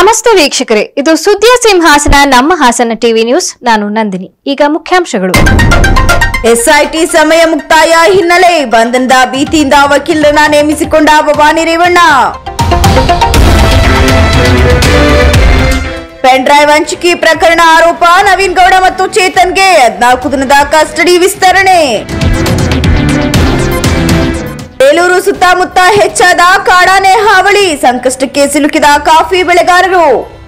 ನಮಸ್ತೆ ವೀಕ್ಷಕರೇ ಇದು ಸುದ್ದಿಯ ಸಿಂಹಾಸನ ನಮ್ಮ ಹಾಸನ ಟಿವಿ ನ್ಯೂಸ್ ನಾನು ನಂದಿನಿ ಈಗ ಮುಖ್ಯಾಂಶಗಳು ಎಸ್ಐಟಿ ಸಮಯ ಮುಕ್ತಾಯ ಹಿನ್ನೆಲೆ ಬಂಧನದ ಭೀತಿಯಿಂದ ವಕೀಲರನ್ನ ನೇಮಿಸಿಕೊಂಡ ಭವಾನಿ ರೇವಣ್ಣ ಪೆನ್ ಡ್ರೈವ್ ಹಂಚಿಕೆ ಪ್ರಕರಣ ಆರೋಪ ನವೀನ್ ಗೌಡ ಮತ್ತು ಚೇತನ್ಗೆ ಹದ್ನಾಲ್ಕು ದಿನದ ಕಸ್ಟಡಿ ವಿಸ್ತರಣೆ ಬೇಲೂರು ಸುತ್ತಮುತ್ತ ಹೆಚ್ಚಾದ ಕಾಡಾನೆ ಹಾವಳಿ ಸಂಕಷ್ಟಕ್ಕೆ ಸಿಲುಕಿದ ಕಾಫಿ ಬೆಳೆಗಾರರು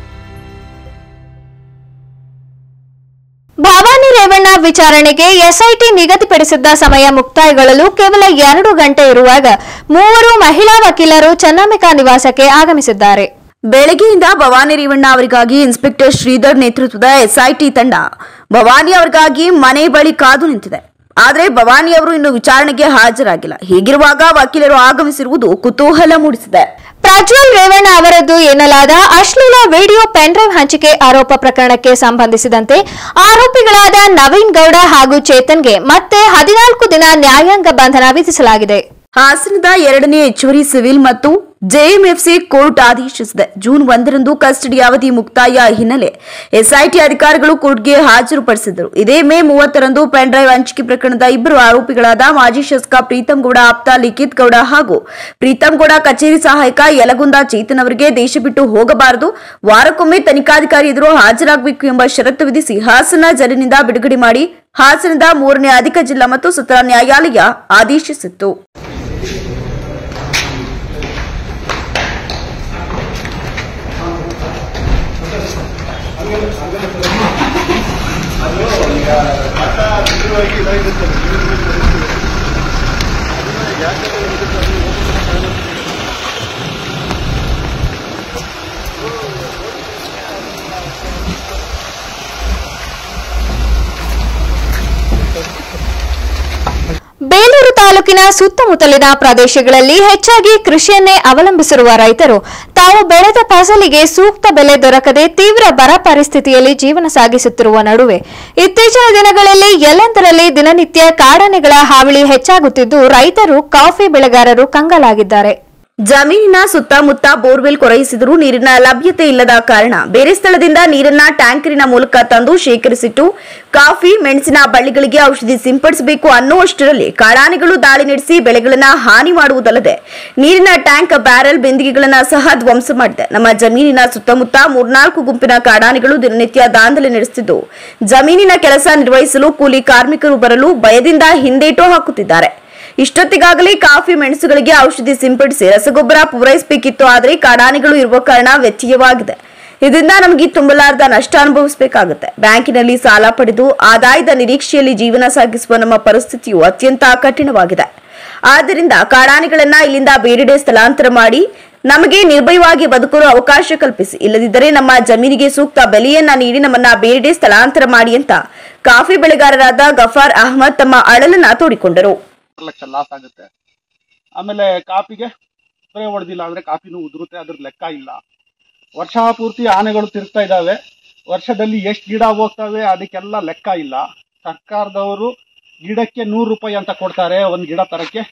ಭವಾನಿ ರೇವಣ್ಣ ವಿಚಾರಣೆಗೆ ಎಸ್ಐಟಿ ನಿಗದಿಪಡಿಸಿದ್ದ ಸಮಯ ಮುಕ್ತಾಯಗೊಳ್ಳಲು ಕೇವಲ ಎರಡು ಗಂಟೆ ಇರುವಾಗ ಮೂವರು ಮಹಿಳಾ ವಕೀಲರು ಚನ್ನಂಬಿಕಾ ನಿವಾಸಕ್ಕೆ ಆಗಮಿಸಿದ್ದಾರೆ ಬೆಳಗ್ಗೆಯಿಂದ ಭವಾನಿ ರೇವಣ್ಣ ಅವರಿಗಾಗಿ ಇನ್ಸ್ಪೆಕ್ಟರ್ ಶ್ರೀಧರ್ ನೇತೃತ್ವದ ಎಸ್ಐಟಿ ತಂಡ ಭವಾನಿ ಅವರಿಗಾಗಿ ಮನೆ ಬಳಿ ಕಾದು ನಿಂತಿದೆ ಆದರೆ ಭವಾನಿ ಅವರು ಇನ್ನು ವಿಚಾರಣೆಗೆ ಹಾಜರಾಗಿಲ್ಲ ಹೀಗಿರುವಾಗ ವಕೀಲರು ಆಗಮಿಸಿರುವುದು ಕುತೂಹಲ ಮೂಡಿಸಿದೆ ಪ್ರಜ್ವಲ್ ರೇವಣ್ಣ ಅವರದ್ದು ಎನ್ನಲಾದ ಅಶ್ಲೀಲ ವಿಡಿಯೋ ಪೆನ್ಡ್ರೈವ್ ಹಂಚಿಕೆ ಆರೋಪ ಪ್ರಕರಣಕ್ಕೆ ಸಂಬಂಧಿಸಿದಂತೆ ಆರೋಪಿಗಳಾದ ನವೀನ್ ಗೌಡ ಹಾಗೂ ಚೇತನ್ಗೆ ಮತ್ತೆ ಹದಿನಾಲ್ಕು ದಿನ ನ್ಯಾಯಾಂಗ ಬಂಧನ ವಿಧಿಸಲಾಗಿದೆ ಹಾಸನದ ಎರಡನೇ ಹೆಚ್ಚುವರಿ ಸಿವಿಲ್ ಮತ್ತು ಜೆಎಂಎಫ್ಸಿ ಕೋರ್ಟ್ ಆದೇಶಿಸಿದೆ ಜೂನ್ ಒಂದರಂದು ಕಸ್ಟಡಿ ಅವಧಿ ಮುಕ್ತಾಯ ಹಿನ್ನೆಲೆ ಎಸ್ಐಟಿ ಅಧಿಕಾರಿಗಳು ಕೋರ್ಟ್ಗೆ ಹಾಜರುಪಡಿಸಿದ್ದರು ಇದೇ ಮೇ ಮೂವತ್ತರಂದು ಪೆನ್ ಡ್ರೈವ್ ಹಂಚಿಕೆ ಪ್ರಕರಣದ ಇಬ್ಬರು ಆರೋಪಿಗಳಾದ ಮಾಜಿ ಶಾಸಕ ಪ್ರೀತಂ ಗೌಡ ಆಪ್ತ ಲಿಖಿತ್ ಗೌಡ ಹಾಗೂ ಪ್ರೀತಂ ಗೌಡ ಕಚೇರಿ ಸಹಾಯಕ ಯಲಗುಂದ ಚೇತನ್ ಅವರಿಗೆ ದೇಶ ಬಿಟ್ಟು ಹೋಗಬಾರದು ವಾರಕ್ಕೊಮ್ಮೆ ತನಿಖಾಧಿಕಾರಿ ಎದುರು ಹಾಜರಾಗಬೇಕು ಎಂಬ ಷರತ್ತು ವಿಧಿಸಿ ಹಾಸನ ಜೈಲಿನಿಂದ ಬಿಡುಗಡೆ ಮಾಡಿ ಹಾಸನದ ಮೂರನೇ ಅಧಿಕ ಜಿಲ್ಲಾ ಮತ್ತು ಸತ್ರ ನ್ಯಾಯಾಲಯ ಆದೇಶಿಸಿತ್ತು ಬೇಲೂರು ತಾಲೂಕಿನ ಸುತ್ತಮುತ್ತಲಿನ ಪ್ರದೇಶಗಳಲ್ಲಿ ಹೆಚ್ಚಾಗಿ ಕೃಷಿಯನ್ನೇ ಅವಲಂಬಿಸಿರುವ ರೈತರು ತಾವು ಬೆಳೆದ ಫಸಲಿಗೆ ಸೂಕ್ತ ಬೆಲೆ ದೊರಕದೆ ತೀವ್ರ ಬರ ಪರಿಸ್ಥಿತಿಯಲ್ಲಿ ಜೀವನ ಸಾಗಿಸುತ್ತಿರುವ ನಡುವೆ ಇತ್ತೀಚಿನ ದಿನಗಳಲ್ಲಿ ಎಲ್ಲೆಂದರಲ್ಲಿ ದಿನನಿತ್ಯ ಕಾಡಾನೆಗಳ ಹಾವಳಿ ಹೆಚ್ಚಾಗುತ್ತಿದ್ದು ರೈತರು ಕಾಫಿ ಬೆಳೆಗಾರರು ಕಂಗಾಲಾಗಿದ್ದಾರೆ ಜಮೀನಿನ ಸುತ್ತಮುತ್ತ ಬೋರ್ವೆಲ್ ಕೊರೈಸಿದರೂ ನೀರಿನ ಲಭ್ಯತೆ ಇಲ್ಲದ ಕಾರಣ ಬೇರೆ ಸ್ಥಳದಿಂದ ನೀರನ್ನ ಟ್ಯಾಂಕರಿನ ಮೂಲಕ ತಂದು ಶೇಖರಿಸಿಟ್ಟು ಕಾಫಿ ಮೆಣಸಿನ ಬಳ್ಳಿಗಳಿಗೆ ಔಷಧಿ ಸಿಂಪಡಿಸಬೇಕು ಅನ್ನುವಷ್ಟರಲ್ಲಿ ಕಾಡಾನೆಗಳು ದಾಳಿ ನಡೆಸಿ ಬೆಳೆಗಳನ್ನ ಹಾನಿ ಮಾಡುವುದಲ್ಲದೆ ನೀರಿನ ಟ್ಯಾಂಕ್ ಬ್ಯಾರೆಲ್ ಬೆಂದಿಗೆಗಳನ್ನ ಸಹ ಧ್ವಂಸ ಮಾಡಿದೆ ನಮ್ಮ ಜಮೀನಿನ ಸುತ್ತಮುತ್ತ ಮೂರ್ನಾಲ್ಕು ಗುಂಪಿನ ಕಾಡಾನೆಗಳು ದಿನನಿತ್ಯ ದಾಂಧಲೆ ನಡೆಸುತ್ತಿದ್ದು ಜಮೀನಿನ ಕೆಲಸ ನಿರ್ವಹಿಸಲು ಕೂಲಿ ಕಾರ್ಮಿಕರು ಬರಲು ಭಯದಿಂದ ಹಿಂದೇಟು ಹಾಕುತ್ತಿದ್ದಾರೆ ಇಷ್ಟೊತ್ತಿಗಾಗಲೇ ಕಾಫಿ ಮೆಣಸುಗಳಿಗೆ ಔಷಧಿ ಸಿಂಪಡಿಸಿ ರಸಗೊಬ್ಬರ ಪೂರೈಸಬೇಕಿತ್ತು ಆದರೆ ಕಾಡಾನೆಗಳು ಇರುವ ಕಾರಣ ವ್ಯತ್ಯಯವಾಗಿದೆ ಇದರಿಂದ ನಮಗೆ ತುಂಬಲಾರದ ನಷ್ಟ ಅನುಭವಿಸಬೇಕಾಗುತ್ತೆ ಬ್ಯಾಂಕಿನಲ್ಲಿ ಸಾಲ ಪಡೆದು ಆದಾಯದ ನಿರೀಕ್ಷೆಯಲ್ಲಿ ಜೀವನ ಸಾಗಿಸುವ ನಮ್ಮ ಪರಿಸ್ಥಿತಿಯು ಅತ್ಯಂತ ಕಠಿಣವಾಗಿದೆ ಆದ್ದರಿಂದ ಕಾಡಾನೆಗಳನ್ನ ಇಲ್ಲಿಂದ ಬೇರೆಡೆ ಸ್ಥಳಾಂತರ ಮಾಡಿ ನಮಗೆ ನಿರ್ಭಯವಾಗಿ ಬದುಕಲು ಅವಕಾಶ ಕಲ್ಪಿಸಿ ಇಲ್ಲದಿದ್ದರೆ ನಮ್ಮ ಜಮೀನಿಗೆ ಸೂಕ್ತ ಬೆಲೆಯನ್ನ ನೀಡಿ ನಮ್ಮನ್ನ ಬೇರೆಡೆ ಸ್ಥಳಾಂತರ ಮಾಡಿ ಅಂತ ಕಾಫಿ ಬೆಳೆಗಾರರಾದ ಗಫಾರ್ ಅಹಮದ್ ತಮ್ಮ ಅಳಲನ್ನ ತೋಡಿಕೊಂಡರು ಆರು ಲಕ್ಷ ಲಾಸ್ ಆಗುತ್ತೆ ಆಮೇಲೆ ಕಾಪಿಗೆ ಸ್ಪ್ರೇ ಹೊಡೆದಿಲ್ಲ ಅಂದ್ರೆ ಕಾಪಿನೂ ಉದುರುತ್ತೆ ಅದ್ರ ಲೆಕ್ಕ ಇಲ್ಲ ವರ್ಷ ಪೂರ್ತಿ ಆನೆಗಳು ತಿರುಗ್ತಾ ಇದ್ದಾವೆ ವರ್ಷದಲ್ಲಿ ಎಷ್ಟು ಗಿಡ ಹೋಗ್ತವೆ ಅದಕ್ಕೆಲ್ಲ ಲೆಕ್ಕ ಇಲ್ಲ ಸರ್ಕಾರದವರು ಗಿಡಕ್ಕೆ ನೂರು ರೂಪಾಯಿ ಅಂತ ಕೊಡ್ತಾರೆ ಒಂದು ಗಿಡ ತರಕ್ಕೆ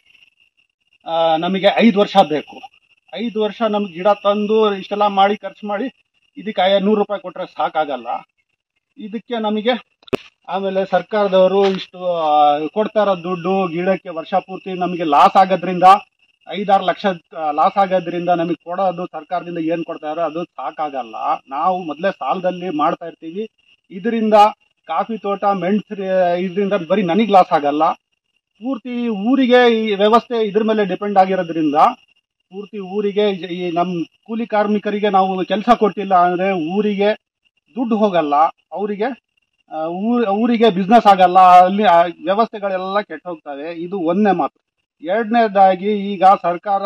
ಆ, ನಮಗೆ ಐದು ವರ್ಷ ಬೇಕು ಐದು ವರ್ಷ ನಮ್ಗೆ ಗಿಡ ತಂದು ಇಷ್ಟೆಲ್ಲ ಮಾಡಿ ಖರ್ಚು ಮಾಡಿ ಇದಕ್ಕೆ ಐ- ನೂರು ರೂಪಾಯಿ ಕೊಟ್ಟರೆ ಸಾಕಾಗಲ್ಲ ಇದಕ್ಕೆ ನಮಗೆ ಆಮೇಲೆ ಸರ್ಕಾರದವರು ಇಷ್ಟು ಆ, ಕೊಡ್ತಾ ಇರೋ ದುಡ್ಡು ಗಿಡಕ್ಕೆ ವರ್ಷ ಪೂರ್ತಿ ನಮಗೆ ಲಾಸ್ ಆಗೋದ್ರಿಂದ ಐದಾರು ಲಕ್ಷ ಲಾಸ್ ಆಗೋದ್ರಿಂದ ನಮಗೆ ಕೊಡೋದು ಸರ್ಕಾರದಿಂದ ಏನು ಕೊಡ್ತಾರೋ ಅದು ಸಾಕಾಗಲ್ಲ ನಾವು ಮೊದಲೇ ಸಾಲದಲ್ಲಿ ಮಾಡ್ತಾ ಇರ್ತೀವಿ ಇದರಿಂದ ಕಾಫಿ ತೋಟ ಮೆಣಸು ಇದರಿಂದ ಬರೀ ನನಗೆ ಲಾಸ್ ಆಗಲ್ಲ ಪೂರ್ತಿ ಊರಿಗೆ ಈ ವ್ಯವಸ್ಥೆ ಇದ್ರ ಮೇಲೆ ಡಿಪೆಂಡ್ ಆಗಿರೋದ್ರಿಂದ ಪೂರ್ತಿ ಊರಿಗೆ ಈ- ಈ ನಮ್ಮ ಕೂಲಿ ಕಾರ್ಮಿಕರಿಗೆ ನಾವು ಕೆಲಸ ಕೊಟ್ಟಿಲ್ಲ ಅಂದರೆ ಊರಿಗೆ ದುಡ್ಡು ಹೋಗಲ್ಲ ಅವರಿಗೆ ಆ, ಊರ್ ಊರಿಗೆ ಬಿಸ್ನೆಸ್ ಆಗಲ್ಲ ಅಲ್ಲಿ ಆ ವ್ಯವಸ್ಥೆಗಳೆಲ್ಲ ಕೆಟ್ಟ ಹೋಗ್ತವೆ ಇದು ಒಂದನೇ ಮಾತು ಎರಡನೇದಾಗಿ ಈಗ ಸರ್ಕಾರ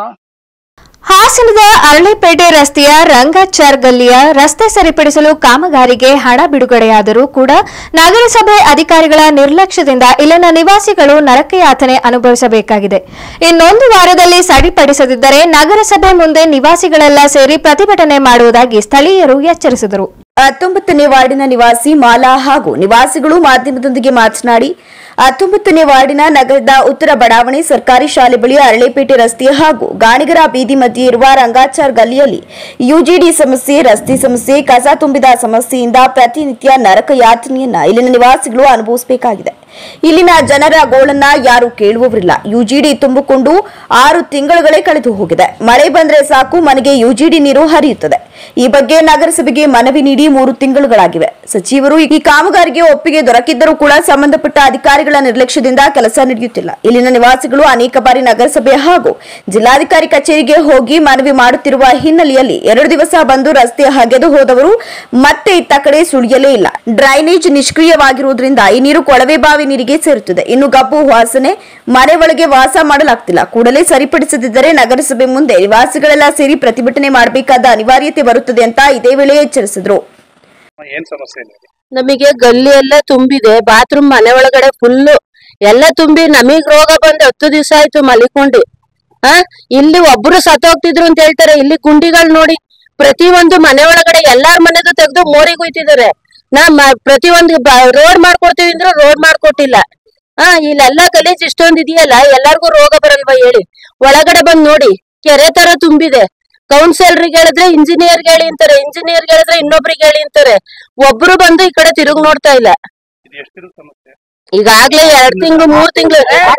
ಹಾಸನದ ಅರಳಿಪೇಟೆ ರಸ್ತೆಯ ರಂಗಚರ್ ಗಲ್ಲಿಯ ರಸ್ತೆ ಸರಿಪಡಿಸಲು ಕಾಮಗಾರಿಗೆ ಹಣ ಬಿಡುಗಡೆಯಾದರೂ ಕೂಡ ನಗರಸಭೆ ಅಧಿಕಾರಿಗಳ ನಿರ್ಲಕ್ಷ್ಯದಿಂದ ಇಲ್ಲಿನ ನಿವಾಸಿಗಳು ನರಕಯಾತನೆ ಅನುಭವಿಸಬೇಕಾಗಿದೆ ಇನ್ನೊಂದು ವಾರದಲ್ಲಿ ಸರಿಪಡಿಸದಿದ್ದರೆ ನಗರಸಭೆ ಮುಂದೆ ನಿವಾಸಿಗಳೆಲ್ಲ ಸೇರಿ ಪ್ರತಿಭಟನೆ ಮಾಡುವುದಾಗಿ ಸ್ಥಳೀಯರು ಎಚ್ಚರಿಸಿದರು ಹತ್ತೊಂಬತ್ತನೇ ವಾರ್ಡಿನ ನಿವಾಸಿ ಮಾಲಾ ಹಾಗೂ ನಿವಾಸಿಗಳು ಮಾಧ್ಯಮದೊಂದಿಗೆ ಮಾತನಾಡಿ ಹತ್ತೊಂಬತ್ತನೇ ವಾರ್ಡಿನ ನಗರದ ಉತ್ತರ ಬಡಾವಣೆ ಸರ್ಕಾರಿ ಶಾಲೆ ಬಳಿ ಅರಳೆಪೇಟೆ ರಸ್ತೆ ಹಾಗೂ ಗಾಣಿಗರ ಬೀದಿ ಮಧ್ಯೆ ಇರುವ ರಂಗಾಚಾರ್ ಗಲ್ಲಿಯಲ್ಲಿ ಯುಜಿಡಿ ಸಮಸ್ಯೆ ರಸ್ತೆ ಸಮಸ್ಯೆ ಕಸ ತುಂಬಿದ ಸಮಸ್ಯೆಯಿಂದ ಪ್ರತಿನಿತ್ಯ ನರಕ ಯಾತನೆಯನ್ನ ಇಲ್ಲಿನ ನಿವಾಸಿಗಳು ಅನುಭವಿಸಬೇಕಾಗಿದೆ ಇಲ್ಲಿನ ಜನರ ಗೋಳನ್ನ ಯಾರು ಕೇಳುವವರಿಲ್ಲ ಯುಜಿಡಿ ತುಂಬಿಕೊಂಡು ಆರು ತಿಂಗಳುಗಳೇ ಕಳೆದು ಹೋಗಿದೆ ಮಳೆ ಬಂದ್ರೆ ಸಾಕು ಮನೆಗೆ ಯುಜಿಡಿ ನೀರು ಹರಿಯುತ್ತದೆ ಈ ಬಗ್ಗೆ ನಗರಸಭೆಗೆ ಮನವಿ ನೀಡಿ ಮೂರು ತಿಂಗಳುಗಳಾಗಿವೆ ಸಚಿವರು ಈ ಕಾಮಗಾರಿಗೆ ಒಪ್ಪಿಗೆ ದೊರಕಿದ್ದರೂ ಕೂಡ ಸಂಬಂಧಪಟ್ಟ ಅಧಿಕಾರಿಗಳ ನಿರ್ಲಕ್ಷ್ಯದಿಂದ ಕೆಲಸ ನಡೆಯುತ್ತಿಲ್ಲ ಇಲ್ಲಿನ ನಿವಾಸಿಗಳು ಅನೇಕ ಬಾರಿ ನಗರಸಭೆ ಹಾಗೂ ಜಿಲ್ಲಾಧಿಕಾರಿ ಕಚೇರಿಗೆ ಹೋಗಿ ಮನವಿ ಮಾಡುತ್ತಿರುವ ಹಿನ್ನೆಲೆಯಲ್ಲಿ ಎರಡು ದಿವಸ ಬಂದು ರಸ್ತೆ ಹಗೆದು ಹೋದವರು ಮತ್ತೆ ಇತ್ತ ಕಡೆ ಸುಳಿಯಲೇ ಇಲ್ಲ ಡ್ರೈನೇಜ್ ನಿಷ್ಕ್ರಿಯವಾಗಿರುವುದರಿಂದ ಈ ನೀರು ಕೊಳವೆ ಬಾವಿ ನೀರಿಗೆ ಸೇರುತ್ತದೆ ಇನ್ನು ಗಬ್ಬು ವಾಸನೆ ಮನೆ ಒಳಗೆ ವಾಸ ಮಾಡಲಾಗ್ತಿಲ್ಲ ಕೂಡಲೇ ಸರಿಪಡಿಸದಿದ್ದರೆ ನಗರಸಭೆ ಮುಂದೆ ನಿವಾಸಿಗಳೆಲ್ಲ ಸೇರಿ ಪ್ರತಿಭಟನೆ ಮಾಡಬೇಕಾದ ಅನಿವಾರ್ಯತೆ ಬರುತ್ತದೆ ಅಂತ ಇದೇ ವೇಳೆ ಎಚ್ಚರಿಸಿದ್ರು ಏನ್ ಸಮಸ್ಯೆ ಇದೆ ನಮಗೆ ಗಲ್ಲಿ ಎಲ್ಲ ತುಂಬಿದೆ ಬಾತ್ರೂಮ್ ಮನೆ ಒಳಗಡೆ ಫುಲ್ಲು ಎಲ್ಲ ತುಂಬಿ ನಮಗ್ ರೋಗ ಬಂದು ಹತ್ತು ದಿವಸ ಆಯ್ತು ಮಲಿಕೊಂಡು ಆ ಇಲ್ಲಿ ಒಬ್ರು ಸತ್ತೋಗ್ತಿದ್ರು ಅಂತ ಹೇಳ್ತಾರೆ ಇಲ್ಲಿ ಗುಂಡಿಗಳು ನೋಡಿ ಪ್ರತಿ ಒಂದು ಮನೆ ಒಳಗಡೆ ಎಲ್ಲಾರ ಮನೆದು ತೆಗೆದು ಮೋರಿಗೆ ಹೋಯ್ತಿದಾರೆ ನಾ ಮ- ಪ್ರತಿ ಒಂದು ರೋಡ್ ಮಾಡ್ಕೊಡ್ತೀವಿ ಅಂದ್ರೆ ರೋಡ್ ಮಾಡ್ಕೊಟ್ಟಿಲ್ಲ ಆ ಇಲ್ಲೆಲ್ಲ ಗಲೀಜ್ ಇಷ್ಟೊಂದ್ ಇದೆಯಲ್ಲ ಎಲ್ಲಾರ್ಗು ರೋಗ ಬರಲ್ವಾ ಹೇಳಿ ಒಳಗಡೆ ಬಂದ್ ನೋಡಿ ಕೆರೆ ತರ ತುಂಬಿದೆ ಕೌನ್ಸಿಲರ್ಗೆ ಹೇಳಿದ್ರೆ ಇಂಜಿನಿಯರ್ಗೆ ಹೇಳಿ ಅಂತಾರೆ ಇಂಜಿನಿಯರ್ಗೆ ಹೇಳಿದ್ರೆ ಇನ್ನೊಬ್ರಿಗೆ ಹೇಳಿ ಅಂತಾರೆ ಒಬ್ರು ಬಂದು ಈ ಕಡೆ ತಿರುಗ್ ನೋಡ್ತಾ ಇಲ್ಲ ಇದು ಎಷ್ಟು ದಿನದ ಸಮಸ್ಯೆ ಈಗಾಗ್ಲೇ ಎರಡ್ ತಿಂಗಳು ಮೂರ್ ತಿಂಗಳು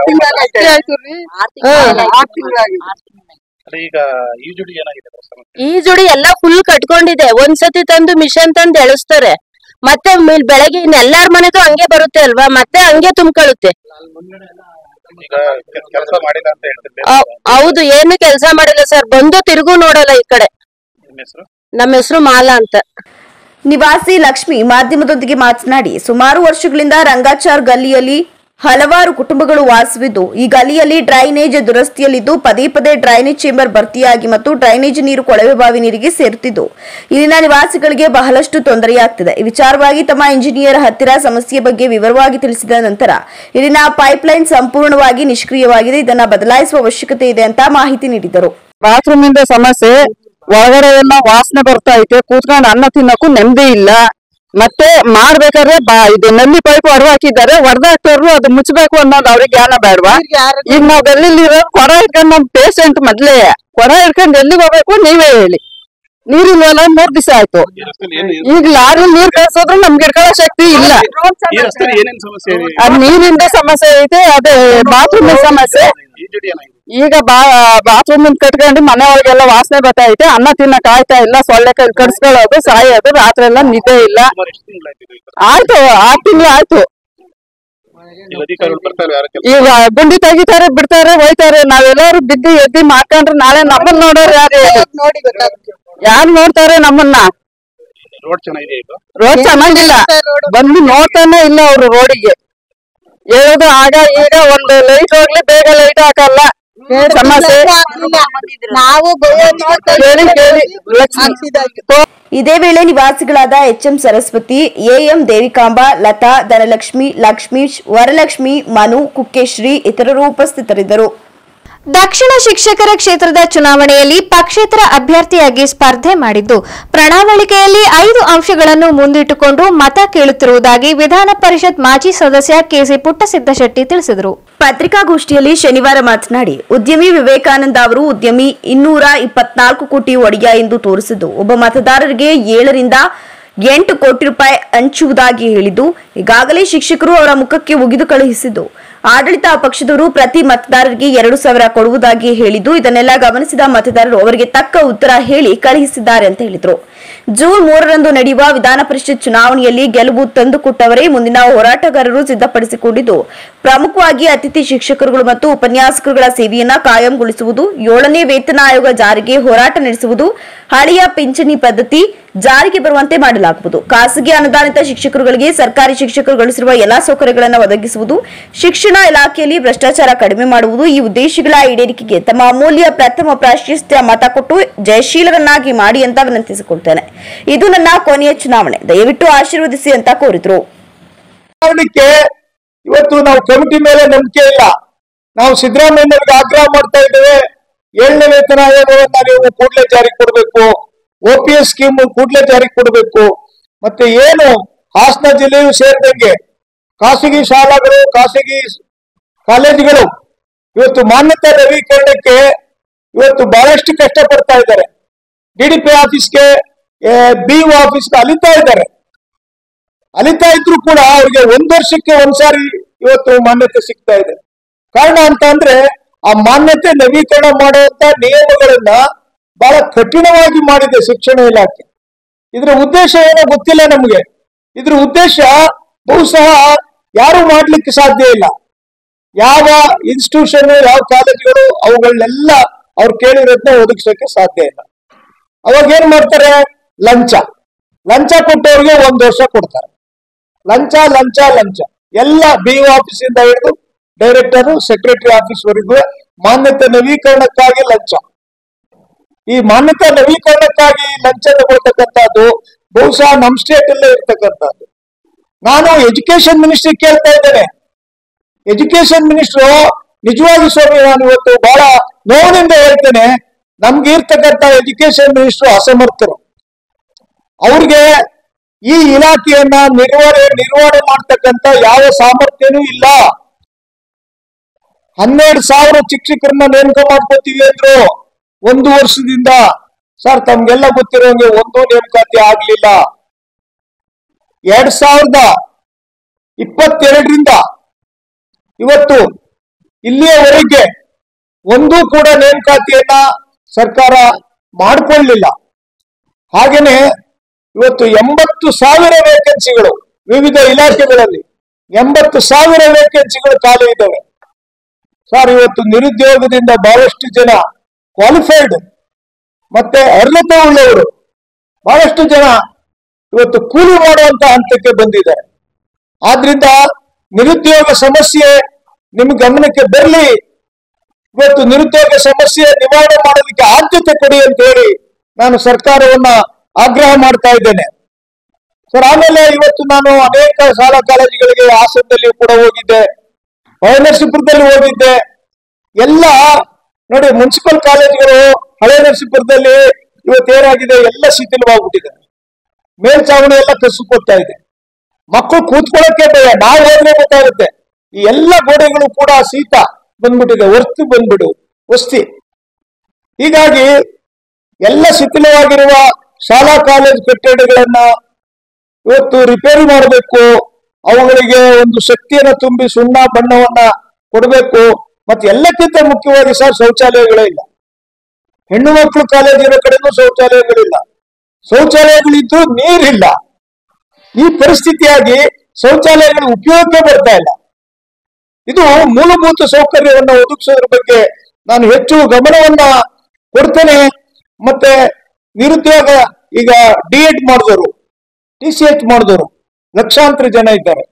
ಅದೇ ಈಗ ಈಜುಡಿ ಏನಾಗಿದೆ ಅದ್ರ ಸಮಸ್ಯೆ ಈ ಜೋಡಿ ಎಲ್ಲಾ ಫುಲ್ ಕಟ್ಕೊಂಡಿದೆ ಒಂದ್ಸತಿ ತಂದು ಮಿಷನ್ ತಂದು ಎಳಿಸ್ತಾರೆ ಮತ್ತೆ ಮೇಲ್ ಬೆಳಗ್ಗೆ ಇನ್ ಎಲ್ಲಾರ್ ಮನೆಗೂ ಹಂಗೆ ಬರುತ್ತೆ ಅಲ್ವಾ ಮತ್ತೆ ಹಂಗೆ ತುಂಬ್ಕೊಳ್ಳುತ್ತೆ ಈಗ ಕೆಲಸ ಮಾಡಿಲ್ಲ ಅಂತ ಹೇಳ್ತಿದ್ದೆ ಹೌ- ಹೌದು ಏನು ಕೆಲಸ ಮಾಡಿಲ್ಲ ಸರ್ ಬಂದು ತಿರುಗು ನೋಡಲ್ಲ ಈ ಕಡೆ ನಿಮ್ಮ ಹೆಸರು ನಮ್ಮ ಹೆಸರು ಮಾಲಾ ಅಂತ ನಿವಾಸಿ ಲಕ್ಷ್ಮಿ ಮಾಧ್ಯಮದೊಂದಿಗೆ ಮಾತನಾಡಿ ಸುಮಾರು ವರ್ಷಗಳಿಂದ ರಂಗಾಚಾರ್ ಗಲ್ಲಿಯಲ್ಲಿ ಹಲವಾರು ಕುಟುಂಬಗಳು ವಾಸವಿದ್ದು ಈ ಗಲ್ಲಿಯಲ್ಲಿ ಡ್ರೈನೇಜ್ ದುರಸ್ತಿಯಲ್ಲಿದ್ದು ಪದೇ ಪದೇ ಡ್ರೈನೇಜ್ ಚೇಂಬರ್ ಭರ್ತಿಯಾಗಿ ಮತ್ತು ಡ್ರೈನೇಜ್ ನೀರು ಕೊಳವೆ ಬಾವಿ ನೀರಿಗೆ ಸೇರುತ್ತಿದ್ದು ಇಲ್ಲಿನ ನಿವಾಸಿಗಳಿಗೆ ಬಹಳಷ್ಟು ತೊಂದರೆಯಾಗ್ತಿದೆ ಈ ವಿಚಾರವಾಗಿ ತಮ್ಮ ಇಂಜಿನಿಯರ್ ಹತ್ತಿರ ಸಮಸ್ಯೆ ಬಗ್ಗೆ ವಿವರವಾಗಿ ತಿಳಿಸಿದ ನಂತರ ಇಲ್ಲಿನ ಪೈಪ್ಲೈನ್ ಸಂಪೂರ್ಣವಾಗಿ ನಿಷ್ಕ್ರಿಯವಾಗಿದೆ ಇದನ್ನ ಬದಲಾಯಿಸುವ ಅವಶ್ಯಕತೆ ಇದೆ ಅಂತ ಮಾಹಿತಿ ನೀಡಿದರು ಬಾತ್ರೂಮ್ ಇಂದ ಸಮಸ್ಯೆ ಒಳಗಡೆ ಎಲ್ಲ ವಾಸನೆ ಬರ್ತಾ ಐತೆ ಕೂತ್ಕೊಂಡು ಅನ್ನ ತಿನ್ನಕ್ಕೂ ನೆಮ್ಮದಿ ಇಲ್ಲ ಮತ್ತೆ ಮಾಡ್ಬೇಕಾದ್ರೆ ಬಾ ಇದು ನಲ್ಲಿ ಪೈಪ್ ಹೊಡೆದು ಹಾಕಿದ್ದಾರೆ ಹೊಡೆದಾಕ್ತಾರು ಅದು ಮುಚ್ಚಬೇಕು ಅನ್ನೋದು ಅವ್ರಿಗೆ ಜ್ಞಾನ ಬೇಡವಾ ಈಗ ನಾವ್ ಗಲ್ಲಿಲಿರೋ ಕೊಡ ಹಿಡ್ಕೊಂಡು ನಮ್ ಪೇಷಂಟ್ ಮೊದ್ಲೇ ಕೊಡ ಹಿಡ್ಕೊಂಡು ಎಲ್ಲಿಗೆ ಹೋಗ್ಬೇಕು ನೀವೇ ಹೇಳಿ ನೀರಿಲ್ವಲ್ಲ ಮೂರ್ ದಿವಸ ಆಯ್ತು ಈ ರಸ್ತೆಲಿ ಏನು ಈಗ ಲಾರಿ ನೀರ್ ಕಳ್ಸೋದ್ರು ನಮ್ಗೆ ಹಿಡ್ಕೊಳ್ಳೋ ಶಕ್ತಿ ಇಲ್ಲ ಈ ರಸ್ತೆಲಿ ಏನೇನ್ ಸಮಸ್ಯೆ ಇದೆ ಅದ್ ನೀರಿಂದ ಸಮಸ್ಯೆ ಐತೆ ಅದೇ ಬಾತ್ರೂಮ್ ಸಮಸ್ಯೆ ಈಜುಡಿ ಏನಾಗಿದೆ ಈಗ ಬಾ ಬಾತ್ರೂಮ್ ಕಟ್ಕೊಂಡು ಮನೆ ಒಳಗೆಲ್ಲ ವಾಸನೆ ಬರ್ತೈತೆ ಅನ್ನ ತಿನ್ನಕ್ ಆಯ್ತಾ ಇಲ್ಲ ಸೊಳ್ಳೆ ಕೈ ಕಡ್ಸ್ಕೊಳ್ಳೋದು ಸಾಯೋದು ರಾತ್ರಿ ಎಲ್ಲ ನಿದ್ದೆ ಇಲ್ಲ ಸುಮಾರು ಎಷ್ಟು ತಿಂಗಳಾಯ್ತು ಇದು? ಆಯ್ತು ಆರ್ ತಿಂಗಳು ಆಯ್ತು ಈಗ ಅಧಿಕಾರಿಗಳು ಬರ್ತಾರೆ ಯಾರ ಕೆಲಸ ಈಗ ಗುಂಡಿ ತೆಗಿತಾರೆ ಬಿಡ್ತಾರೆ ಹೋಯ್ತಾರೆ ನಾವೆಲ್ಲರೂ ಬಿದ್ದು ಎದ್ದಿ ಮಾಡ್ಕೊಂಡ್ರೆ ನಾಳೆ ನಮ್ಮನ್ನ ನೋಡೋರು ಯಾರು ಯಾರು ನೋಡ್ತಾರೆ ನಮ್ಮನ್ನ ರೋಡ್ ಚೆನ್ನಾಗಿದೆ ಇದು ರೋಡ್ ಚೆನ್ನಾಗಿಲ್ಲ ಬಂದು ನೋಡ್ತಾನೆ ಇಲ್ಲ ಅವ್ರು ರೋಡಿಗೆ ಹೇಳೋದು ಆಗ ಈಗ ಒಂದು ಲೈಟ್ ಹೋಗ್ಲಿ ಬೇಗ ಲೈಟ್ ಹಾಕಲ್ಲ ಸಮಸ್ಯೆ ನಾವು ಕೇಳಿ ಕೇಳಿ ಲಕ್ಷ್ಮಿ ಇದೇ ವೇಳೆ ನಿವಾಸಿಗಳಾದ ಎಚ್ಎಂ ಸರಸ್ವತಿ ಎಎಂ ದೇವಿಕಾಂಬ ಲತಾ ಧನಲಕ್ಷ್ಮಿ ಲಕ್ಷ್ಮೀಶ್ ವರಲಕ್ಷ್ಮಿ ಮನು ಕುಕ್ಕೇಶ್ರೀ ಇತರರು ಉಪಸ್ಥಿತರಿದ್ದರು ದಕ್ಷಿಣ ಶಿಕ್ಷಕರ ಕ್ಷೇತ್ರದ ಚುನಾವಣೆಯಲ್ಲಿ ಪಕ್ಷೇತರ ಅಭ್ಯರ್ಥಿಯಾಗಿ ಸ್ಪರ್ಧೆ ಮಾಡಿದ್ದು ಪ್ರಣಾಳಿಕೆಯಲ್ಲಿ ಐದು ಅಂಶಗಳನ್ನು ಮುಂದಿಟ್ಟುಕೊಂಡು ಮತ ಕೇಳುತ್ತಿರುವುದಾಗಿ ವಿಧಾನ ಪರಿಷತ್ ಮಾಜಿ ಸದಸ್ಯ ಕೆಸಿ ಪುಟ್ಟಸಿದ್ದಶೆಟ್ಟಿ ತಿಳಿಸಿದರು ಪತ್ರಿಕಾಗೋಷ್ಠಿಯಲ್ಲಿ ಶನಿವಾರ ಮಾತನಾಡಿ ಉದ್ಯಮಿ ವಿವೇಕಾನಂದ ಅವರು ಉದ್ಯಮಿ ಇನ್ನೂರ ಇಪ್ಪತ್ನಾಲ್ಕು ಕೋಟಿ ಒಡೆಯ ಎಂದು ತೋರಿಸಿದ್ದು ಒಬ್ಬ ಮತದಾರರಿಗೆ ಏಳರಿಂದ ಎಂಟು ಕೋಟಿ ರೂಪಾಯಿ ಹಂಚುವುದಾಗಿ ಹೇಳಿದ್ದು ಈಗಾಗಲೇ ಶಿಕ್ಷಕರು ಅವರ ಮುಖಕ್ಕೆ ಉಗಿದು ಕಳುಹಿಸಿದ್ದು ಆಡಳಿತ ಪಕ್ಷದವರು ಪ್ರತಿ ಮತದಾರರಿಗೆ ಎರಡು ಸಾವಿರ ಕೊಡುವುದಾಗಿ ಹೇಳಿದ್ದು ಇದನ್ನೆಲ್ಲ ಗಮನಿಸಿದ ಮತದಾರರು ಅವರಿಗೆ ತಕ್ಕ ಉತ್ತರ ಹೇಳಿ ಕಳುಹಿಸಿದ್ದಾರೆ ಅಂತ ಹೇಳಿದರು ಜೂನ್ ಮೂರರಂದು ನಡೆಯುವ ವಿಧಾನ ಪರಿಷತ್ ಚುನಾವಣೆಯಲ್ಲಿ ಗೆಲುವು ತಂದುಕೊಟ್ಟವರೇ ಮುಂದಿನ ಹೋರಾಟಗಾರರು ಸಿದ್ಧಪಡಿಸಿಕೊಂಡಿದ್ದು ಪ್ರಮುಖವಾಗಿ ಅತಿಥಿ ಶಿಕ್ಷಕರುಗಳು ಮತ್ತು ಉಪನ್ಯಾಸಕರುಗಳ ಸೇವೆಯನ್ನ ಕಾಯಂಗೊಳಿಸುವುದು ಏಳನೇ ವೇತನ ಆಯೋಗ ಜಾರಿಗೆ ಹೋರಾಟ ನಡೆಸುವುದು ಹಳೆಯ ಪಿಂಚಣಿ ಪದ್ಧತಿ ಜಾರಿಗೆ ಬರುವಂತೆ ಮಾಡಲಾಗುವುದು ಖಾಸಗಿ ಅನುದಾನಿತ ಶಿಕ್ಷಕರುಗಳಿಗೆ ಸರ್ಕಾರಿ ಶಿಕ್ಷಕರು ಗಳಿಸಿರುವ ಎಲ್ಲಾ ಸೌಕರ್ಯಗಳನ್ನು ಒದಗಿಸುವುದು ಶಿಕ್ಷಣ ಇಲಾಖೆಯಲ್ಲಿ ಭ್ರಷ್ಟಾಚಾರ ಕಡಿಮೆ ಮಾಡುವುದು ಈ ಉದ್ದೇಶಗಳ ಈಡೇರಿಕೆಗೆ ತಮ್ಮ ಅಮೂಲ್ಯ ಪ್ರಥಮ ಪ್ರಾಶಸ್ತ್ಯ ಮತ ಕೊಟ್ಟು ಜಯಶೀಲರನ್ನಾಗಿ ಮಾಡಿ ಅಂತ ವಿನಂತಿಸಿಕೊಳ್ತೇನೆ ಇದು ನನ್ನ ಕೊನೆಯ ಚುನಾವಣೆ ದಯವಿಟ್ಟು ಆಶೀರ್ವದಿಸಿ ಅಂತ ಕೋರಿದ್ರು ಕಾರಣಕ್ಕೆ ಇವತ್ತು ನಾವು ಕಮಿಟಿ ಮೇಲೆ ನಂಬಿಕೆ ಇಲ್ಲ ನಾವು ಸಿದ್ದರಾಮಯ್ಯವ್ರಿಗೆ ಆಗ್ರಹ ಮಾಡ್ತಾ ಇದ್ದೇವೆ ಏಳನೇ ವೇತನ ಆಯೋಗವನ್ನ ನೀವು ಕೂಡಲೇ ಜಾರಿಗೆ ಕೊಡಬೇಕು ಒ ಪಿ ಎಸ್ ಸ್ಕೀಮ್ ಕೂಡಲೇ ಜಾರಿಗೆ ಕೊಡಬೇಕು ಮತ್ತೆ ಏನು ಹಾಸನ ಜಿಲ್ಲೆಯು ಸೇರಿದಂಗೆ ಖಾಸಗಿ ಶಾಲಾಗಳು ಖಾಸಗಿ ಕಾಲೇಜುಗಳು ಇವತ್ತು ಮಾನ್ಯತೆ ನವೀಕರಣಕ್ಕೆ ಇವತ್ತು ಬಹಳಷ್ಟು ಕಷ್ಟಪಡ್ತಾ ಇದ್ದಾರೆ ಡಿ ಡಿ ಪಿ ಆಫೀಸ್ಗೆ ಬಿ ಆಫೀಸ್ಗೆ ಅಲಿತಾ ಇದ್ದಾರೆ ಅಲಿತಾ ಇದ್ರು ಕೂಡ ಅವ್ರಿಗೆ ಒಂದ್ ವರ್ಷಕ್ಕೆ ಒಂದ್ಸಾರಿ ಇವತ್ತು ಮಾನ್ಯತೆ ಸಿಗ್ತಾ ಇದೆ ಕಾರಣ ಅಂತ ಅಂದ್ರೆ ಆ ಮಾನ್ಯತೆ ನವೀಕರಣ ಮಾಡುವಂತ ನಿಯಮಗಳನ್ನ ಬಹಳ ಕಠಿಣವಾಗಿ ಮಾಡಿದೆ ಶಿಕ್ಷಣ ಇಲಾಖೆ ಇದ್ರ ಉದ್ದೇಶ ಏನೋ ಗೊತ್ತಿಲ್ಲ ನಮಗೆ ಇದ್ರ ಉದ್ದೇಶ ಬಹುಶಃ ಯಾರು ಮಾಡ್ಲಿಕ್ಕೆ ಸಾಧ್ಯ ಇಲ್ಲ ಯಾವ ಇನ್ಸ್ಟಿಟ್ಯೂಷನ್ ಯಾವ ಕಾಲೇಜುಗಳು ಅವುಗಳನ್ನೆಲ್ಲ ಅವ್ರು ಕೇಳಿರೋದನ್ನ ಒದಗಿಸೋಕೆ ಸಾಧ್ಯ ಇಲ್ಲ ಅವಾಗ ಏನ್ ಮಾಡ್ತಾರೆ ಲಂಚ ಲಂಚ ಕೊಟ್ಟವ್ರಿಗೆ ಒಂದ್ ವರ್ಷ ಕೊಡ್ತಾರೆ ಲಂಚ ಲಂಚ ಲಂಚ ಎಲ್ಲ ಬಿ ಆಫೀಸ್ ಇಂದ ಹಿಡಿದು ಡೈರೆಕ್ಟರ್ ಸೆಕ್ರೆಟರಿ ಆಫೀಸ್ ವರೆಗೂ ಮಾನ್ಯತೆ ನವೀಕರಣಕ್ಕಾಗಿ ಲಂಚ ಈ ಮಾನ್ಯತೆ ನವೀಕರಣಕ್ಕಾಗಿ ಲಂಚ ತಗೊಳ್ತಕ್ಕಂಥದ್ದು ಬಹುಶಃ ನಮ್ ಸ್ಟೇಟ್ ಅಲ್ಲೇ ಇರ್ತಕ್ಕಂಥದ್ದು ನಾನು ಎಜುಕೇಶನ್ ಮಿನಿಸ್ಟ್ರಿ ಕೇಳ್ತಾ ಇದ್ದೇನೆ ಎಜುಕೇಶನ್ ಮಿನಿಸ್ಟ್ರು ನಿಜವಾಗಿ ಸ್ವಾಮಿ ನಾನು ಇವತ್ತು ಬಹಳ ನೋವಿನಿಂದ ಹೇಳ್ತೇನೆ ನಮ್ಗೆ ಇರ್ತಕ್ಕಂಥ ಎಜುಕೇಶನ್ ಮಿನಿಸ್ಟ್ರು ಅಸಮರ್ಥರು ಅವ್ರಿಗೆ ಈ ಇಲಾಖೆಯನ್ನ ನಿರ್ವಹಣೆ ನಿರ್ವಹಣೆ ಮಾಡ್ತಕ್ಕಂಥ ಯಾವ ಸಾಮರ್ಥ್ಯನೂ ಇಲ್ಲ ಹನ್ನೆರಡು ಸಾವಿರ ಶಿಕ್ಷಕರನ್ನ ನೇಮಕ ಮಾಡ್ಕೋತೀವಿ ಅಂದ್ರು ಒಂದು ವರ್ಷದಿಂದ ಸರ್ ತಮ್ಗೆಲ್ಲ ಗೊತ್ತಿರೋಂಗೆ ಒಂದು ನೇಮಕಾತಿ ಆಗ್ಲಿಲ್ಲ ಎರಡ್ ಸಾವಿರದ ಇಪ್ಪತ್ತೆರಡರಿಂದ ಇವತ್ತು ಇಲ್ಲಿಯವರೆಗೆ ಒಂದೂ ಕೂಡ ನೇಮಕಾತಿಯನ್ನ ಸರ್ಕಾರ ಮಾಡಿಕೊಳ್ಳಲಿಲ್ಲ ಹಾಗೇನೆ ಇವತ್ತು ಎಂಬತ್ತು ಸಾವಿರ ವೇಕೆನ್ಸಿಗಳು ವಿವಿಧ ಇಲಾಖೆಗಳಲ್ಲಿ ಎಂಬತ್ತು ಸಾವಿರ ವೇಕೆನ್ಸಿಗಳು ಖಾಲಿ ಇದ್ದಾವೆ ಸರ್ ಇವತ್ತು ನಿರುದ್ಯೋಗದಿಂದ ಬಹಳಷ್ಟು ಜನ ಕ್ವಾಲಿಫೈಡ್ ಮತ್ತೆ ಅರ್ಹತೆ ಉಳ್ಳವರು ಬಹಳಷ್ಟು ಜನ ಇವತ್ತು ಕೂಲಿ ಮಾಡುವಂತ ಹಂತಕ್ಕೆ ಬಂದಿದ್ದಾರೆ ಆದ್ರಿಂದ ನಿರುದ್ಯೋಗ ಸಮಸ್ಯೆ ನಿಮ್ ಗಮನಕ್ಕೆ ಬರಲಿ ಇವತ್ತು ನಿರುದ್ಯೋಗ ಸಮಸ್ಯೆ ನಿವಾರಣೆ ಮಾಡೋದಕ್ಕೆ ಆದ್ಯತೆ ಕೊಡಿ ಅಂತ ಹೇಳಿ ನಾನು ಸರ್ಕಾರವನ್ನ ಆಗ್ರಹ ಮಾಡ್ತಾ ಇದ್ದೇನೆ ಸರ್ ಆಮೇಲೆ ಇವತ್ತು ನಾನು ಅನೇಕ ಶಾಲಾ ಕಾಲೇಜುಗಳಿಗೆ ಹಾಸನದಲ್ಲಿ ಕೂಡ ಹೋಗಿದ್ದೆ ಹೊಳೆನರಸೀಪುರದಲ್ಲಿ ಹೋಗಿದ್ದೆ ಎಲ್ಲ ನೋಡಿ ಮುನ್ಸಿಪಲ್ ಕಾಲೇಜುಗಳು ಹಳೆ ನರಸೀಪುರದಲ್ಲಿ ಇವತ್ತೇನಾಗಿದೆ ಎಲ್ಲ ಶಿಥಿಲವಾಗ್ಬಿಟ್ಟಿದೆ ಮೇಲ್ಚಾವಣಿ ಎಲ್ಲ ಕಸುಕೊಡ್ತಾ ಇದೆ ಮಕ್ಕಳು ಕೂತ್ಕೊಳ್ಳೋಕೆ ಭಯ ನಾವು ಹೋದ್ರೆ ಗೊತ್ತಾಗುತ್ತೆ ಈ ಎಲ್ಲ ಗೋಡೆಗಳು ಕೂಡ ಶೀತ ಬಂದ್ಬಿಟ್ಟಿದೆ ವರ್ತು ಬಂದ್ಬಿಡು ವಸ್ತಿ ಹೀಗಾಗಿ ಎಲ್ಲ ಶಿಥಿಲವಾಗಿರುವ ಶಾಲಾ ಕಾಲೇಜು ಕಟ್ಟಡಗಳನ್ನ ಇವತ್ತು ರಿಪೇರಿ ಮಾಡಬೇಕು ಅವುಗಳಿಗೆ ಒಂದು ಶಕ್ತಿಯನ್ನ ತುಂಬಿ ಸುಣ್ಣ ಬಣ್ಣವನ್ನ ಕೊಡಬೇಕು ಮತ್ತೆ ಎಲ್ಲಕ್ಕಿಂತ ಮುಖ್ಯವಾಗಿ ಸರ್ ಶೌಚಾಲಯಗಳೇ ಇಲ್ಲ ಹೆಣ್ಣು ಮಕ್ಕಳು ಕಾಲೇಜ್ ಇರೋ ಕಡೆನೂ ಶೌಚಾಲಯಗಳಿಲ್ಲ ಶೌಚಾಲಯಗಳಿದ್ದು ನೀರಿಲ್ಲ ಈ ಪರಿಸ್ಥಿತಿಯಾಗಿ ಶೌಚಾಲಯಗಳು ಉಪಯೋಗಕ್ಕೆ ಬರ್ತಾ ಇಲ್ಲ ಇದು ಮೂಲಭೂತ ಸೌಕರ್ಯವನ್ನ ಒದಗಿಸೋದ್ರ ಬಗ್ಗೆ ನಾನು ಹೆಚ್ಚು ಗಮನವನ್ನ ಕೊಡ್ತೇನೆ ಮತ್ತೆ ನಿರುದ್ಯೋಗ ಈಗ ಡಿ ಎಡ್ ಮಾಡಿದವರು ಟಿ ಸಿ ಎಚ್ ಮಾಡಿದವರು ಲಕ್ಷಾಂತರ ಜನ ಇದ್ದಾರೆ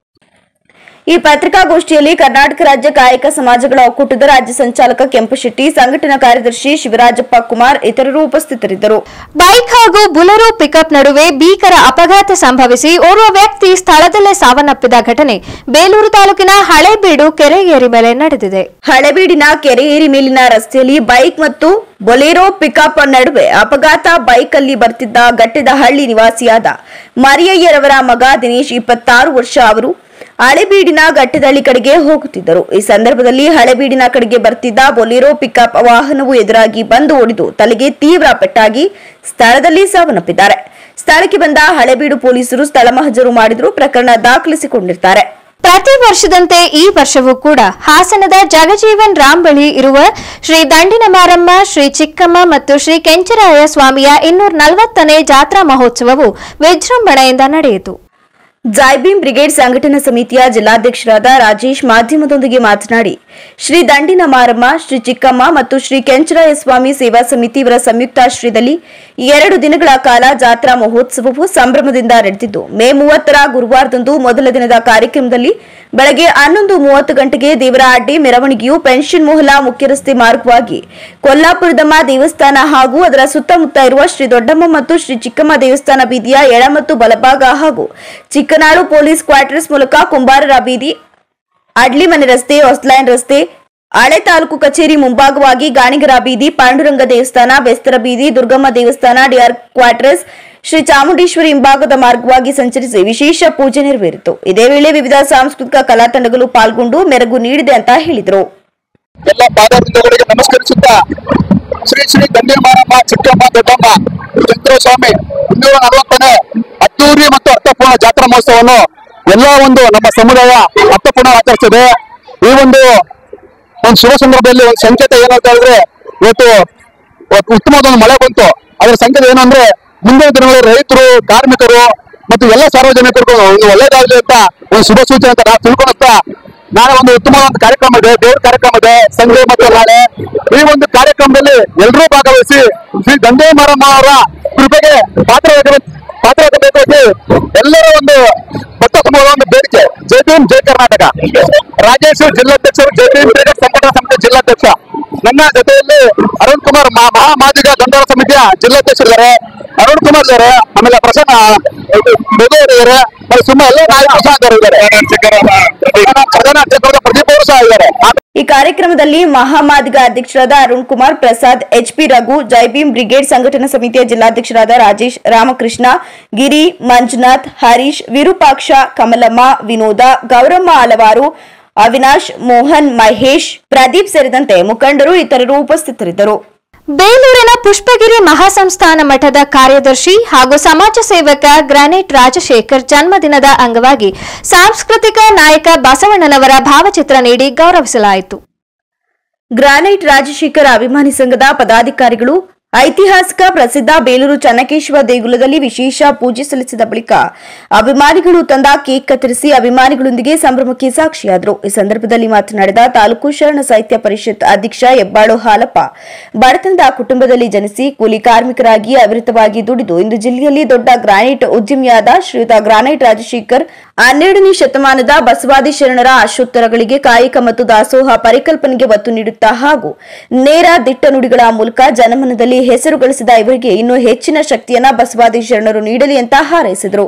ಈ ಪತ್ರಿಕಾಗೋಷ್ಠಿಯಲ್ಲಿ ಕರ್ನಾಟಕ ರಾಜ್ಯ ಕಾಯಕ ಸಮಾಜಗಳ ಒಕ್ಕೂಟದ ರಾಜ್ಯ ಸಂಚಾಲಕ ಕೆಂಪಶೆಟ್ಟಿ ಸಂಘಟನಾ ಕಾರ್ಯದರ್ಶಿ ಶಿವರಾಜಪ್ಪ ಕುಮಾರ್ ಇತರರು ಉಪಸ್ಥಿತರಿದ್ದರು ಬೈಕ್ ಹಾಗೂ ಬುಲೆರೋ ಪಿಕಪ್ ನಡುವೆ ಭೀಕರ ಅಪಘಾತ ಸಂಭವಿಸಿ ಓರ್ವ ವ್ಯಕ್ತಿ ಸ್ಥಳದಲ್ಲೇ ಸಾವನ್ನಪ್ಪಿದ ಘಟನೆ ಬೇಲೂರು ತಾಲೂಕಿನ ಹಳೇಬೀಡು ಕೆರೆಗೇರಿ ಮೇಲೆ ನಡೆದಿದೆ ಹಳೆಬೀಡಿನ ಕೆರೆಯೇರಿ ಮೇಲಿನ ರಸ್ತೆಯಲ್ಲಿ ಬೈಕ್ ಮತ್ತು ಬೊಲೆರೋ ಪಿಕಪ್ ನಡುವೆ ಅಪಘಾತ ಬೈಕ್ ಅಲ್ಲಿ ಬರ್ತಿದ್ದ ಗಟ್ಟೆದಹಳ್ಳಿ ನಿವಾಸಿಯಾದ ಮರಿಯಯ್ಯರವರ ಮಗ ದಿನೇಶ್ ಇಪ್ಪತ್ತಾರು ವರ್ಷ ಅವರು ಹಳೆಬೀಡಿನ ಗಟ್ಟೆದಳ್ಳಿ ಕಡೆಗೆ ಹೋಗುತ್ತಿದ್ದರು ಈ ಸಂದರ್ಭದಲ್ಲಿ ಹಳೆಬೀಡಿನ ಕಡೆಗೆ ಬರ್ತಿದ್ದ ಬೊಲೆರೋ ಪಿಕಪ್ ವಾಹನವು ಎದುರಾಗಿ ಬಂದು ಓಡಿದು ತಲೆಗೆ ತೀವ್ರ ಪೆಟ್ಟಾಗಿ ಸ್ಥಳದಲ್ಲಿ ಸಾವನ್ನಪ್ಪಿದ್ದಾರೆ ಸ್ಥಳಕ್ಕೆ ಬಂದ ಹಳೆಬೀಡು ಪೊಲೀಸರು ಸ್ಥಳ ಮಹಜರು ಮಾಡಿದ್ರು ಪ್ರಕರಣ ದಾಖಲಿಸಿಕೊಂಡಿರ್ತಾರೆ ಪ್ರತಿ ವರ್ಷದಂತೆ ಈ ವರ್ಷವೂ ಕೂಡ ಹಾಸನದ ಜಗಜೀವನ್ ರಾಮ್ ಬಳಿ ಇರುವ ಶ್ರೀ ದಂಡಿನ ಮಾರಮ್ಮ ಶ್ರೀ ಚಿಕ್ಕಮ್ಮ ಮತ್ತು ಶ್ರೀ ಕೆಂಚರಾಯ ಸ್ವಾಮಿಯ ಇನ್ನೂರ ನಲವತ್ತನೇ ಜಾತ್ರಾ ಮಹೋತ್ಸವವು ವಿಜೃಂಭಣೆಯಿಂದ ನಡೆಯಿತು ಜಾಯ್ಬೀಮ್ ಬ್ರಿಗೇಡ್ ಸಂಘಟನಾ ಸಮಿತಿಯ ಜಿಲ್ಲಾಧ್ಯಕ್ಷರಾದ ರಾಜೇಶ್ ಮಾಧ್ಯಮದೊಂದಿಗೆ ಮಾತನಾಡಿ ಶ್ರೀ ದಂಡಿನ ಮಾರಮ್ಮ ಶ್ರೀ ಚಿಕ್ಕಮ್ಮ ಮತ್ತು ಶ್ರೀ ಕೆಂಚರಾಯ ಸ್ವಾಮಿ ಸೇವಾ ಸಮಿತಿ ಇವರ ಸಂಯುಕ್ತಾಶ್ರಯದಲ್ಲಿ ಎರಡು ದಿನಗಳ ಕಾಲ ಜಾತ್ರಾ ಮಹೋತ್ಸವವು ಸಂಭ್ರಮದಿಂದ ನಡೆದಿದ್ದು ಮೇ ಮೂವತ್ತರ ಗುರುವಾರದಂದು ಮೊದಲ ದಿನದ ಕಾರ್ಯಕ್ರಮದಲ್ಲಿ ಬೆಳಗ್ಗೆ ಹನ್ನೊಂದು ಮೂವತ್ತು ಗಂಟೆಗೆ ದೇವರ ಅಡ್ಡಿ ಮೆರವಣಿಗೆಯು ಪೆನ್ಷನ್ ಮೊಹಲಾ ಮುಖ್ಯ ರಸ್ತೆ ಮಾರ್ಗವಾಗಿ ಕೊಲ್ಲಾಪುರದಮ್ಮ ದೇವಸ್ಥಾನ ಹಾಗೂ ಅದರ ಸುತ್ತಮುತ್ತ ಇರುವ ಶ್ರೀ ದೊಡ್ಡಮ್ಮ ಮತ್ತು ಶ್ರೀ ಚಿಕ್ಕಮ್ಮ ದೇವಸ್ಥಾನ ಬೀದಿಯ ಎಡ ಮತ್ತು ಬಲಭಾಗ ಹಾಗೂ ಚಿಕ್ಕನಾಡು ಪೊಲೀಸ್ ಕ್ವಾರ್ಟರ್ಸ್ ಮೂಲಕ ಕುಂಬಾರರ ಬೀದಿ ಅಡ್ಲಿಮನೆ ರಸ್ತೆ ಹೊಸ್ಲೈನ್ ರಸ್ತೆ ಹಳೆ ತಾಲೂಕು ಕಚೇರಿ ಮುಂಭಾಗವಾಗಿ ಗಾಣಿಗರ ಬೀದಿ ಪಾಂಡುರಂಗ ದೇವಸ್ಥಾನ ಬೆಸ್ತರ ಬೀದಿ ದುರ್ಗಮ್ಮ ದೇವಸ್ಥಾನ ಡಿಆರ್ ಕ್ವಾರ್ಟರ್ಸ್ ಶ್ರೀ ಚಾಮುಂಡೇಶ್ವರಿ ಹಿಂಭಾಗದ ಮಾರ್ಗವಾಗಿ ಸಂಚರಿಸಿ ವಿಶೇಷ ಪೂಜೆ ನೆರವೇರಿತು ಇದೇ ವೇಳೆ ವಿವಿಧ ಸಾಂಸ್ಕೃತಿಕ ಕಲಾ ತಂಡಗಳು ಪಾಲ್ಗೊಂಡು ಮೆರಗು ನೀಡಿದೆ ಅಂತ ಹೇಳಿದರು ಎಲ್ಲ ಪಾದಾರ್ಪಿತಗಳಿಗೆ ನಮಸ್ಕರಿಸುತ್ತಾ ಶ್ರೀ ಶ್ರೀ ದಂಡಿ ಮಾರಮ್ಮ ಚಿಕ್ಕಮ್ಮ ದೊಡ್ಡಮ್ಮ ಚಂದ್ರ ಸ್ವಾಮಿ ಇನ್ನೂರ ನಲವತ್ತನೇ ಅದ್ದೂರಿ ಮತ್ತು ಅರ್ಥಪೂರ್ಣ ಜಾತ್ರಾ ಮಹೋತ್ಸವವನ್ನು ಎಲ್ಲ ಒಂದು ನಮ್ಮ ಸಮುದಾಯ ಅರ್ಥಪೂರ್ಣ ಆಚರಿಸಿದೆ ಈ ಒಂದು ಒಂದು ಶುಭ ಸಂದರ್ಭದಲ್ಲಿ ಒಂದು ಸಂಕೇತ ಏನಂತ ಹೇಳಿದ್ರೆ ಇವತ್ತು ಇವತ್ತು ಉತ್ತಮವಾದ ಒಂದು ಮಳೆ ಬಂತು ಅದರ ಸಂಕೇತ ಏನಂದ್ರೆ ಮುಂದಿನ ದಿನಗಳಲ್ಲಿ ರೈತರು ಕಾರ್ಮಿಕರು ಮತ್ತು ಎಲ್ಲ ಸಾರ್ವಜನಿಕರಿಗೂ ಒಂದು ಒಳ್ಳೇದಾಗಲಿ ಅಂತ ಒಂದು ಶುಭ ಸೂಚನೆ ಅಂತ ನಾವು ತಿಳ್ಕೊಳುತ್ತಾ ನಾಳೆ ಒಂದು ಉತ್ತಮವಾದ ಒಂದು ಕಾರ್ಯಕ್ರಮ ಇದೆ ದೇವ್ರ ಕಾರ್ಯಕ್ರಮ ಇದೆ ಸಂಜೆ ಮತ್ತು ನಾಳೆ ಈ ಒಂದು ಕಾರ್ಯಕ್ರಮದಲ್ಲಿ ಎಲ್ಲರೂ ಭಾಗವಹಿಸಿ ಶ್ರೀ ದಂಡೇ ಮಾರಮ್ಮ ಅವರ ಕೃಪೆಗೆ ಪಾತ್ರವಾಗಬೇಕು ಪಾತ್ರವಾಗಬೇಕಾಗಿ ಎಲ್ಲರ ಒಂದು ಭಕ್ತ ಸಮೂಹದ ಒಂದು ಬೇಡಿಕೆ ಜೈ ಭೀಮ್ ಜೈ ಕರ್ನಾಟಕ ರಾಜೇಶ್ ಜಿಲ್ಲಾಧ್ಯಕ್ಷರು ಜೈ ಭೀಮ್ ಕ್ರೀಡಾ ಸಂಘಟನಾ ಸಮಿತಿ ಜಿಲ್ಲಾಧ್ಯಕ್ಷ ನನ್ನ ಜೊತೆಯಲ್ಲಿ ಅರುಣ್ ಕುಮಾರ್ ಮಹಾ- ಮಹಾಮಾದಿಗ ದಂಡೋರ ಸಮಿತಿಯ ಜಿಲ್ಲಾಧ್ಯಕ್ಷರಿದ್ದಾರೆ ಅರುಣ್ ಕುಮಾರ್ ಇದ್ದಾರೆ ಆಮೇಲೆ ಪ್ರಸನ್ನ ಮಧು ಇದ್ದಾರೆ ಮತ್ತೆ ಸುಮ್ಮ ಎಲ್ಲ ನಾಯಕರು ಸಹ ಇದ್ದಾರೆ ಪ್ರಧಾನ ಅಧ್ಯಕ್ಷರಾದ ಪ್ರದೀಪ್ ಅವರು ಸಹ ಇದ್ದಾರೆ ಈ ಕಾರ್ಯಕ್ರಮದಲ್ಲಿ ಮಹಾಮಾದಿಗ ಅಧ್ಯಕ್ಷರಾದ ಅರುಣ್ ಕುಮಾರ್ ಪ್ರಸಾದ್ ಎಚ್ಪಿ ರಘು ಜೈಭೀಮ್ ಬ್ರಿಗೇಡ್ ಸಂಘಟನಾ ಸಮಿತಿಯ ಜಿಲ್ಲಾಧ್ಯಕ್ಷರಾದ ರಾಜೇಶ್ ರಾಮಕೃಷ್ಣ ಗಿರಿ ಮಂಜುನಾಥ್ ಹರೀಶ್ ವಿರೂಪಾಕ್ಷ ಕಮಲಮ್ಮ ವಿನೋದ ಗೌರಮ್ಮ ಹಲವಾರು ಅವಿನಾಶ್ ಮೋಹನ್ ಮಹೇಶ್ ಪ್ರದೀಪ್ ಸೇರಿದಂತೆ ಮುಖಂಡರು ಇತರರು ಉಪಸ್ಥಿತರಿದ್ದರು ಬೇಲೂರಿನ ಪುಷ್ಪಗಿರಿ ಮಹಾಸಂಸ್ಥಾನ ಮಠದ ಕಾರ್ಯದರ್ಶಿ ಹಾಗೂ ಸಮಾಜ ಸೇವಕ ಗ್ರಾನೈಟ್ ರಾಜಶೇಖರ್ ಜನ್ಮದಿನದ ಅಂಗವಾಗಿ ಸಾಂಸ್ಕೃತಿಕ ನಾಯಕ ಬಸವಣ್ಣನವರ ಭಾವಚಿತ್ರ ನೀಡಿ ಗೌರವಿಸಲಾಯಿತು ಗ್ರಾನೈಟ್ ರಾಜಶೇಖರ ಅಭಿಮಾನಿ ಸಂಘದ ಪದಾಧಿಕಾರಿಗಳು ಐತಿಹಾಸಿಕ ಪ್ರಸಿದ್ಧ ಬೇಲೂರು ಚನ್ನಕೇಶವ ದೇಗುಲದಲ್ಲಿ ವಿಶೇಷ ಪೂಜೆ ಸಲ್ಲಿಸಿದ ಬಳಿಕ ಅಭಿಮಾನಿಗಳು ತಂದ ಕೇಕ್ ಕತ್ತರಿಸಿ ಅಭಿಮಾನಿಗಳೊಂದಿಗೆ ಸಂಭ್ರಮಕ್ಕೆ ಸಾಕ್ಷಿಯಾದರು ಈ ಸಂದರ್ಭದಲ್ಲಿ ಮಾತನಾಡಿದ ತಾಲೂಕು ಶರಣ ಸಾಹಿತ್ಯ ಪರಿಷತ್ ಅಧ್ಯಕ್ಷ ಹೆಬ್ಬಾಳು ಹಾಲಪ್ಪ ಬಡತನದ ಕುಟುಂಬದಲ್ಲಿ ಜನಿಸಿ ಕೂಲಿ ಕಾರ್ಮಿಕರಾಗಿ ಅವಿರತವಾಗಿ ದುಡಿದು ಇಂದು ಜಿಲ್ಲೆಯಲ್ಲಿ ದೊಡ್ಡ ಗ್ರಾನೈಟ್ ಉದ್ಯಮಿಯಾದ ಶ್ರೀಯುತ ಗ್ರಾನೈಟ್ ರಾಜಶೇಖರ್ ಹನ್ನೆರಡನೇ ಶತಮಾನದ ಬಸವಾದಿ ಶರಣರ ಆಶೋತ್ತರಗಳಿಗೆ ಕಾಯಕ ಮತ್ತು ದಾಸೋಹ ಪರಿಕಲ್ಪನೆಗೆ ಒತ್ತು ನೀಡುತ್ತಾ ಹಾಗೂ ನೇರ ದಿಟ್ಟ ನುಡಿಗಳ ಮೂಲಕ ಜನಮನದಲ್ಲಿ ಹೆಸರು ಗಳಿಸಿದ ಇವರಿಗೆ ಇನ್ನೂ ಹೆಚ್ಚಿನ ಶಕ್ತಿಯನ್ನ ಬಸವಾದಿ ಶರಣರು ನೀಡಲಿ ಅಂತ ಹಾರೈಸಿದರು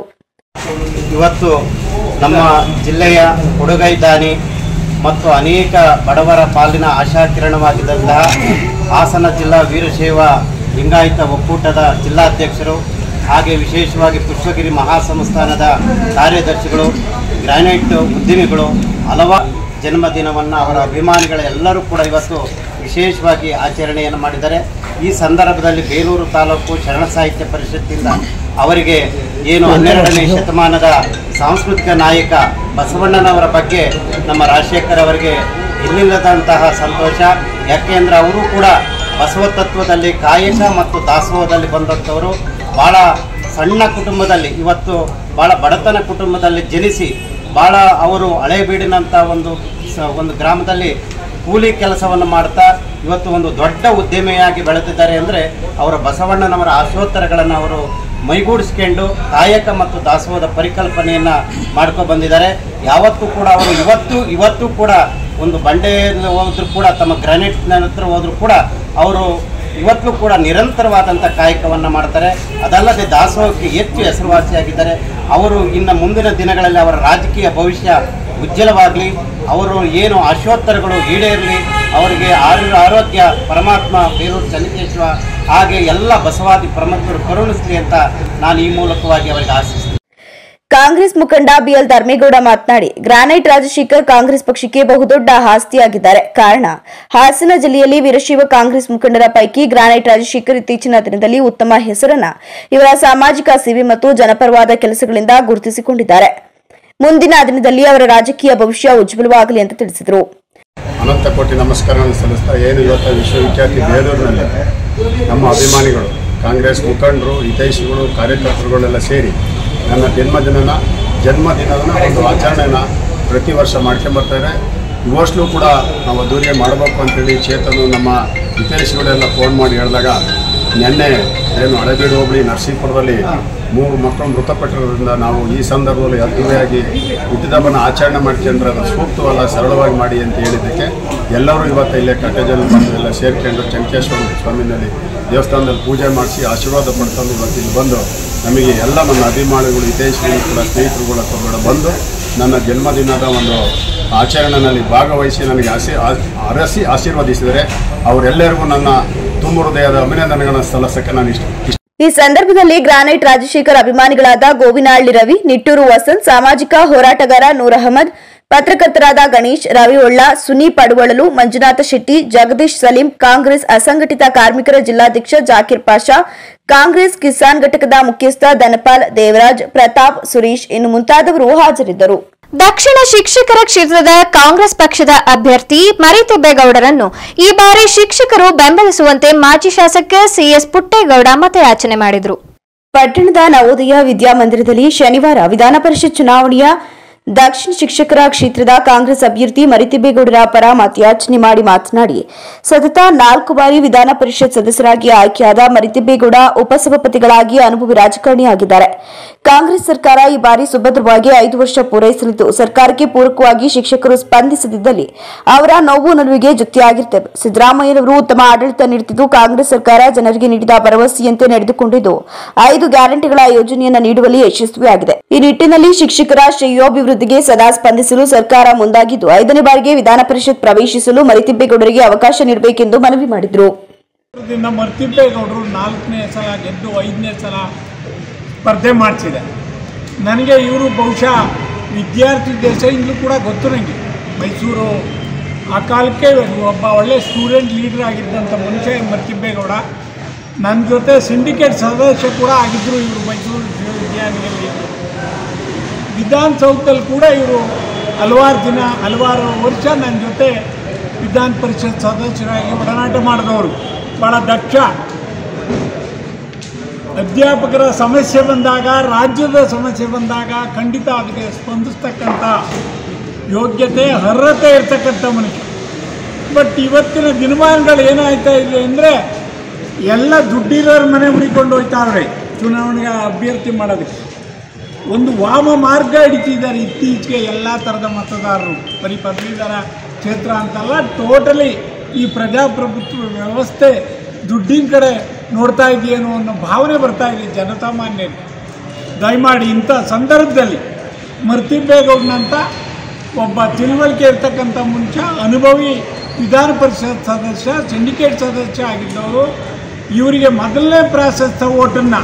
ಇವತ್ತು ನಮ್ಮ ಜಿಲ್ಲೆಯ ಕೊಡುಗೈ ದಾನಿ ಮತ್ತು ಅನೇಕ ಬಡವರ ಪಾಲಿನ ಆಶಾಕಿರಣವಾಗಿದ್ದಂತಹ ಹಾಸನ ಜಿಲ್ಲಾ ವೀರಶೈವ ಲಿಂಗಾಯತ ಒಕ್ಕೂಟದ ಜಿಲ್ಲಾಧ್ಯಕ್ಷರು ಹಾಗೆ ವಿಶೇಷವಾಗಿ ಪುಷ್ಪಗಿರಿ ಮಹಾಸಂಸ್ಥಾನದ ಕಾರ್ಯದರ್ಶಿಗಳು ಗ್ರಾನೈಟ್ ಉದ್ಯಮಿಗಳು ಹಲವಾರು ಜನ್ಮದಿನವನ್ನು ಅವರ ಅಭಿಮಾನಿಗಳ ಎಲ್ಲರೂ ಕೂಡ ಇವತ್ತು ವಿಶೇಷವಾಗಿ ಆಚರಣೆಯನ್ನು ಮಾಡಿದ್ದಾರೆ ಈ ಸಂದರ್ಭದಲ್ಲಿ ಬೇಲೂರು ತಾಲೂಕು ಶರಣ ಸಾಹಿತ್ಯ ಪರಿಷತ್ತಿಂದ ಅವರಿಗೆ ಏನು ಹನ್ನೆರಡನೇ ಶತಮಾನದ ಸಾಂಸ್ಕೃತಿಕ ನಾಯಕ ಬಸವಣ್ಣನವರ ಬಗ್ಗೆ ನಮ್ಮ ರಾಜಶೇಖರ್ ಅವರಿಗೆ ಇಲ್ಲಿಲ್ಲದಂತಹ ಸಂತೋಷ ಯಾಕೆಂದ್ರೆ ಅವರು ಕೂಡ ಬಸವ ತತ್ವದಲ್ಲಿ ಕಾಯಕ ಮತ್ತು ದಾಸೋಹದಲ್ಲಿ ಬಂದಂಥವರು ಭಾಳ ಸಣ್ಣ ಕುಟುಂಬದಲ್ಲಿ ಇವತ್ತು ಭಾಳ ಬಡತನ ಕುಟುಂಬದಲ್ಲಿ ಜನಿಸಿ ಭಾಳ ಅವರು ಹಳೇಬೀಡಿನಂಥ ಒಂದು ಸ- ಒಂದು ಗ್ರಾಮದಲ್ಲಿ ಕೂಲಿ ಕೆಲಸವನ್ನು ಮಾಡ್ತಾ ಇವತ್ತು ಒಂದು ದೊಡ್ಡ ಉದ್ಯಮಿಯಾಗಿ ಬೆಳೆದಿದ್ದಾರೆ ಅಂದರೆ ಅವರ ಬಸವಣ್ಣನವರ ಆಶೋತ್ತರಗಳನ್ನು ಅವರು ಮೈಗೂಡಿಸ್ಕೊಂಡು ಕಾಯಕ ಮತ್ತು ದಾಸೋಹದ ಪರಿಕಲ್ಪನೆಯನ್ನು ಮಾಡ್ಕೊ ಬಂದಿದ್ದಾರೆ ಯಾವತ್ತೂ ಕೂಡ ಅವರು ಇವತ್ತು ಇವತ್ತು ಕೂಡ ಒಂದು ಬಂಡೆಯಲ್ಲಿ ಹೋದ್ರು ಕೂಡ ತಮ್ಮ ಗ್ರಾನೈಟ್ನ ಹತ್ರ ಹೋದ್ರು ಕೂಡ ಅವರು ಇವತ್ತು ಕೂಡ ನಿರಂತರವಾದಂಥ ಕಾಯಕವನ್ನು ಮಾಡ್ತಾರೆ ಅದಲ್ಲದೆ ದಾಸೋಹಕ್ಕೆ ಹೆಚ್ಚು ಹೆಸರುವಾಸಿಯಾಗಿದ್ದಾರೆ ಅವರು ಇನ್ನು ಮುಂದಿನ ದಿನಗಳಲ್ಲಿ ಅವರ ರಾಜಕೀಯ ಭವಿಷ್ಯ ಉಜ್ವಲವಾಗಲಿ ಅವರು ಏನು ಆಶೋತ್ತರಗಳು ಈಡೇರಲಿ ಅವರಿಗೆ ಆರು ಆರೋಗ್ಯ ಪರಮಾತ್ಮ ಬೇರೂರು ಚನ್ನಕೇಶ್ವ ಹಾಗೆ ಎಲ್ಲ ಬಸವಾದಿ ಪ್ರಮುಖರು ಕರುಣಿಸಲಿ ಅಂತ ನಾನು ಈ ಮೂಲಕವಾಗಿ ಅವರಿಗೆ ಆಶಿಸ್ತೀನಿ ಕಾಂಗ್ರೆಸ್ ಮುಖಂಡ ಬಿಎಲ್ ಧರ್ಮೇಗೌಡ ಮಾತನಾಡಿ ಗ್ರಾನೈಟ್ ರಾಜಶೇಖರ್ ಕಾಂಗ್ರೆಸ್ ಪಕ್ಷಕ್ಕೆ ಬಹುದೊಡ್ಡ ಆಸ್ತಿಯಾಗಿದ್ದಾರೆ ಕಾರಣ ಹಾಸನ ಜಿಲ್ಲೆಯಲ್ಲಿ ವೀರಶೈವ ಕಾಂಗ್ರೆಸ್ ಮುಖಂಡರ ಪೈಕಿ ಗ್ರಾನೈಟ್ ರಾಜಶೇಖರ್ ಇತ್ತೀಚಿನ ದಿನದಲ್ಲಿ ಉತ್ತಮ ಹೆಸರನ್ನ ಇವರ ಸಾಮಾಜಿಕ ಸೇವೆ ಮತ್ತು ಜನಪರವಾದ ಕೆಲಸಗಳಿಂದ ಗುರುತಿಸಿಕೊಂಡಿದ್ದಾರೆ ಮುಂದಿನ ದಿನದಲ್ಲಿ ಅವರ ರಾಜಕೀಯ ಭವಿಷ್ಯ ಉಜ್ವಲವಾಗಲಿ ಅಂತ ತಿಳಿಸಿದರು ಅನಂತ ಕೋಟಿ ನಮಸ್ಕಾರಗಳನ್ನು ಸಲ್ಲಿಸ್ತಾ ಏನು ಇವತ್ತು ವಿಶ್ವವಿಖ್ಯಾತಿ ಬೇಲೂರಿನಲ್ಲಿ ನಮ್ಮ ಅಭಿಮಾನಿಗಳು ಕಾಂಗ್ರೆಸ್ ಮುಖಂಡರು ಹಿತೈಷಿಗಳು ಕಾರ್ಯಕರ್ತರುಗಳೆಲ್ಲ ಸೇರಿ ನನ್ನ ಜನ್ಮದಿನನ ಜನ್ಮದಿನದ ಒಂದು ಆಚರಣೆನ ಪ್ರತಿ ವರ್ಷ ಮಾಡ್ಕೊಂಬರ್ತಾರೆ ಈ ವರ್ಷಲೂ ಕೂಡ ನಾವು ಅದ್ದೂರಿಯ ಮಾಡಬೇಕು ಅಂತೇಳಿ ಚೇತನು ನಮ್ಮ ಹಿತೈಷಿಗಳೆಲ್ಲ ಫೋನ್ ಮಾಡಿ ಹೇಳಿದಾಗ ನಿನ್ನೆ ಏನು ಹಳೆಬೀಡು ಹೋಬಳಿ ನರಸೀಪುರದಲ್ಲಿ ಮೂರು ಮಕ್ಕಳು ಮೃತಪಟ್ಟಿರೋದ್ರಿಂದ ನಾವು ಈ ಸಂದರ್ಭದಲ್ಲಿ ಅದ್ದೂರಿಯಾಗಿ ಹುಟ್ಟಿದಬ್ಬನ ಆಚರಣೆ ಮಾಡ್ಕೊಂಡ್ರೆ ಅದು ಸೂಕ್ತವಲ್ಲ ಸರಳವಾಗಿ ಮಾಡಿ ಅಂತ ಹೇಳಿದ್ದಕ್ಕೆ ಎಲ್ಲರೂ ಇವತ್ತು ಇಲ್ಲೇ ಕಟ್ಟೆಜಲ್ಲಿ ಬಂದು ಎಲ್ಲ ಸೇರ್ಕೊಂಡು ಚಂಕೇಶ್ವರ ಸ್ವಾಮಿನಲ್ಲಿ ದೇವಸ್ಥಾನದಲ್ಲಿ ಪೂಜೆ ಮಾಡಿಸಿ ಆಶೀರ್ವಾದ ಪಡ್ಕೊಂಡು ಇವತ್ತು ಇಲ್ಲಿ ಬಂದು ನಮಗೆ ಎಲ್ಲ ನನ್ನ ಅಭಿಮಾನಿಗಳು ಹಿತೈಷಿಗಳು ಕೂಡ ಸ್ನೇಹಿತರುಗಳ ಕೂಡ ಬಂದು ನನ್ನ ಜನ್ಮದಿನದ ಒಂದು ಆಚರಣೆಯಲ್ಲಿ ಭಾಗವಹಿಸಿ ನನಗೆ ಆಶೀ ಆ- ಅರಸಿ ಆಶೀರ್ವದಿಸಿದರೆ ಅವರೆಲ್ಲರಿಗೂ ನನ್ನ ತುಂಬ ಹೃದಯದ ಅಭಿನಂದನೆಗಳನ್ನು ಸಲ್ಲಿಸೋಕ್ಕೆ ನಾನು ಇಷ್ಟ ಇಷ್ಟ ಈ ಸಂದರ್ಭದಲ್ಲಿ ಗ್ರಾನೈಟ್ ರಾಜಶೇಖರ್ ಅಭಿಮಾನಿಗಳಾದ ಗೋವಿನಹಳ್ಳಿ ರವಿ ನಿಟ್ಟೂರು ವಸಂತ್ ಸಾಮಾಜಿಕ ಹೋರಾಟಗಾರ ನೂರ್ ಅಹಮದ್ ಪತ್ರಕರ್ತರಾದ ಗಣೇಶ್ ರವಿ ಒಳ್ಳ ಸುನಿ ಪಡುವಳಲು ಮಂಜುನಾಥ ಶೆಟ್ಟಿ ಜಗದೀಶ್ ಸಲೀಂ ಕಾಂಗ್ರೆಸ್ ಅಸಂಘಟಿತ ಕಾರ್ಮಿಕರ ಜಿಲ್ಲಾಧ್ಯಕ್ಷ ಜಾಕಿರ್ ಪಾಷಾ ಕಾಂಗ್ರೆಸ್ ಕಿಸಾನ್ ಘಟಕದ ಮುಖ್ಯಸ್ಥ ಧನಪಾಲ್ ದೇವರಾಜ್ ಪ್ರತಾಪ್ ಸುರೇಶ್ ಇನ್ನು ಮುಂತಾದವರು ಹಾಜರಿದ್ದರು ದಕ್ಷಿಣ ಶಿಕ್ಷಕರ ಕ್ಷೇತ್ರದ ಕಾಂಗ್ರೆಸ್ ಪಕ್ಷದ ಅಭ್ಯರ್ಥಿ ಮರಿತಿಬ್ಬೇಗೌಡರನ್ನು ಈ ಬಾರಿ ಶಿಕ್ಷಕರು ಬೆಂಬಲಿಸುವಂತೆ ಮಾಜಿ ಶಾಸಕ ಸಿಎಸ್ ಪುಟ್ಟೇಗೌಡ ಮತಯಾಚನೆ ಮಾಡಿದರು ಪಟ್ಟಣದ ನವೋದಯ ವಿದ್ಯಾಮಂದಿರದಲ್ಲಿ ಶನಿವಾರ ವಿಧಾನ ಪರಿಷತ್ ಚುನಾವಣೆಯ ದಕ್ಷಿಣ ಶಿಕ್ಷಕರ ಕ್ಷೇತ್ರದ ಕಾಂಗ್ರೆಸ್ ಅಭ್ಯರ್ಥಿ ಮರಿತಿಬ್ಬೇಗೌಡರ ಪರ ಮತಯಾಚನೆ ಮಾಡಿ ಮಾತನಾಡಿ ಸತತ ನಾಲ್ಕು ಬಾರಿ ವಿಧಾನ ಪರಿಷತ್ ಸದಸ್ಯರಾಗಿ ಆಯ್ಕೆಯಾದ ಮರಿತಿಬ್ಬೇಗೌಡ ಉಪಸಭಾಪತಿಗಳಾಗಿ ಅನುಭವಿ ರಾಜಕಾರಣಿಯಾಗಿದ್ದಾರೆ ಕಾಂಗ್ರೆಸ್ ಸರ್ಕಾರ ಈ ಬಾರಿ ಸುಭದ್ರವಾಗಿ ಐದು ವರ್ಷ ಪೂರೈಸಲಿದ್ದು ಸರ್ಕಾರಕ್ಕೆ ಪೂರಕವಾಗಿ ಶಿಕ್ಷಕರು ಸ್ಪಂದಿಸದಿದ್ದಲ್ಲಿ ಅವರ ನೋವು ನಲುವಿಗೆ ಜೊತೆಯಾಗಿರ್ತೇವೆ ಸಿದ್ದರಾಮಯ್ಯನವರು ಉತ್ತಮ ಆಡಳಿತ ನೀಡುತ್ತಿದ್ದು ಕಾಂಗ್ರೆಸ್ ಸರ್ಕಾರ ಜನರಿಗೆ ನೀಡಿದ ಭರವಸೆಯಂತೆ ನಡೆದುಕೊಂಡಿದ್ದು ಐದು ಗ್ಯಾರಂಟಿಗಳ ಯೋಜನೆಯನ್ನು ನೀಡುವಲ್ಲಿ ಯಶಸ್ವಿಯಾಗಿದೆ ಈ ನಿಟ್ಟಿನಲ್ಲಿ ಶಿಕ್ಷಕರ ಶ್ರೇಯೋಭಿವೃದ್ಧಿಗೆ ಸದಾ ಸ್ಪಂದಿಸಲು ಸರ್ಕಾರ ಮುಂದಾಗಿದ್ದು ಐದನೇ ಬಾರಿಗೆ ವಿಧಾನ ಪರಿಷತ್ ಪ್ರವೇಶಿಸಲು ಮರಿತಿಬ್ಬೇಗೌಡರಿಗೆ ಅವಕಾಶ ನೀಡಬೇಕೆಂದು ಮನವಿ ಮಾಡಿದರು ದಿಂದ ಮರ್ತಿಬ್ಬೇಗೌಡರು ನಾಲ್ಕನೇ ಸಲ ಗೆದ್ದು ಐದನೇ ಸಲ ಸ್ಪರ್ಧೆ ಮಾಡಿಸಿದೆ ನನಗೆ ಇವರು ಬಹುಶಃ ವಿದ್ಯಾರ್ಥಿ ದೆಸೆಯಿಂದಲೂ ಕೂಡ ಗೊತ್ತು ನನಗೆ ಮೈಸೂರು ಆ ಕಾಲಕ್ಕೆ ಒಬ್ಬ ಒಳ್ಳೆ ಸ್ಟೂಡೆಂಟ್ ಲೀಡರ್ ಆಗಿದ್ದಂಥ ಮನುಷ್ಯ ಮರ್ತಿಬ್ಬೇಗೌಡ ನನ್ನ ಜೊತೆ ಸಿಂಡಿಕೇಟ್ ಸದಸ್ಯ ಕೂಡ ಆಗಿದ್ದರು ಇವರು ಮೈಸೂರು ವಿಶ್ವವಿದ್ಯಾನಿಲಯದಲ್ಲಿ ವಿಧಾನಸೌಧದಲ್ಲಿ ಕೂಡ ಇವರು ಹಲವಾರು ದಿನ ಹಲವಾರು ವರ್ಷ ನನ್ನ ಜೊತೆ ವಿಧಾನ ಪರಿಷತ್ ಸದಸ್ಯರಾಗಿ ಒಡನಾಟ ಮಾಡಿದವರು ಭಾಳ ದಕ್ಷ ಅಧ್ಯಾಪಕರ ಸಮಸ್ಯೆ ಬಂದಾಗ ರಾಜ್ಯದ ಸಮಸ್ಯೆ ಬಂದಾಗ ಖಂಡಿತ ಅದಕ್ಕೆ ಸ್ಪಂದಿಸ್ತಕ್ಕಂಥ ಯೋಗ್ಯತೆ ಅರ್ಹತೆ ಇರ್ತಕ್ಕಂಥ ಮನುಷ್ಯ ಬಟ್ ಇವತ್ತಿನ ದಿನಮಾನಗಳು ಏನಾಯ್ತಾ ಇದೆ ಅಂದರೆ ಎಲ್ಲ ದುಡ್ಡಿರೋರ ಮನೆ ಹುಡಿಕೊಂಡು ಹೋಯ್ತಾವ್ರೆ ಚುನಾವಣೆಗೆ ಅಭ್ಯರ್ಥಿ ಮಾಡೋದಕ್ಕೆ ಒಂದು ವಾಮ ಮಾರ್ಗ ಹಿಡಿತಿದ್ದಾರೆ ಇತ್ತೀಚೆಗೆ ಎಲ್ಲ ಥರದ ಮತದಾರರು ಬರೀ ಪದವೀಧರ ಕ್ಷೇತ್ರ ಅಂತಲ್ಲ ಟೋಟಲಿ ಈ ಪ್ರಜಾಪ್ರಭುತ್ವ ವ್ಯವಸ್ಥೆ ದುಡ್ಡಿನ ಕಡೆ ನೋಡ್ತಾ ಇದೆಯೇನೋ ಅನ್ನೋ ಭಾವನೆ ಬರ್ತಾ ಇದೆ ಜನಸಾಮಾನ್ಯರಿಗೆ ದಯಮಾಡಿ ಇಂಥ ಸಂದರ್ಭದಲ್ಲಿ ಮರ್ತಿಬ್ಬೇಗೌಡನಂತ ಒಬ್ಬ ತಿಳುವಳಿಕೆ ಇರ್ತಕ್ಕಂಥ ಮುಂಚೆ ಅನುಭವಿ ವಿಧಾನ ಪರಿಷತ್ ಸದಸ್ಯ ಸಿಂಡಿಕೇಟ್ ಸದಸ್ಯ ಆಗಿದ್ದವರು ಇವರಿಗೆ ಮೊದಲನೇ ಪ್ರಾಶಸ್ತ್ಯ ಓಟನ್ನು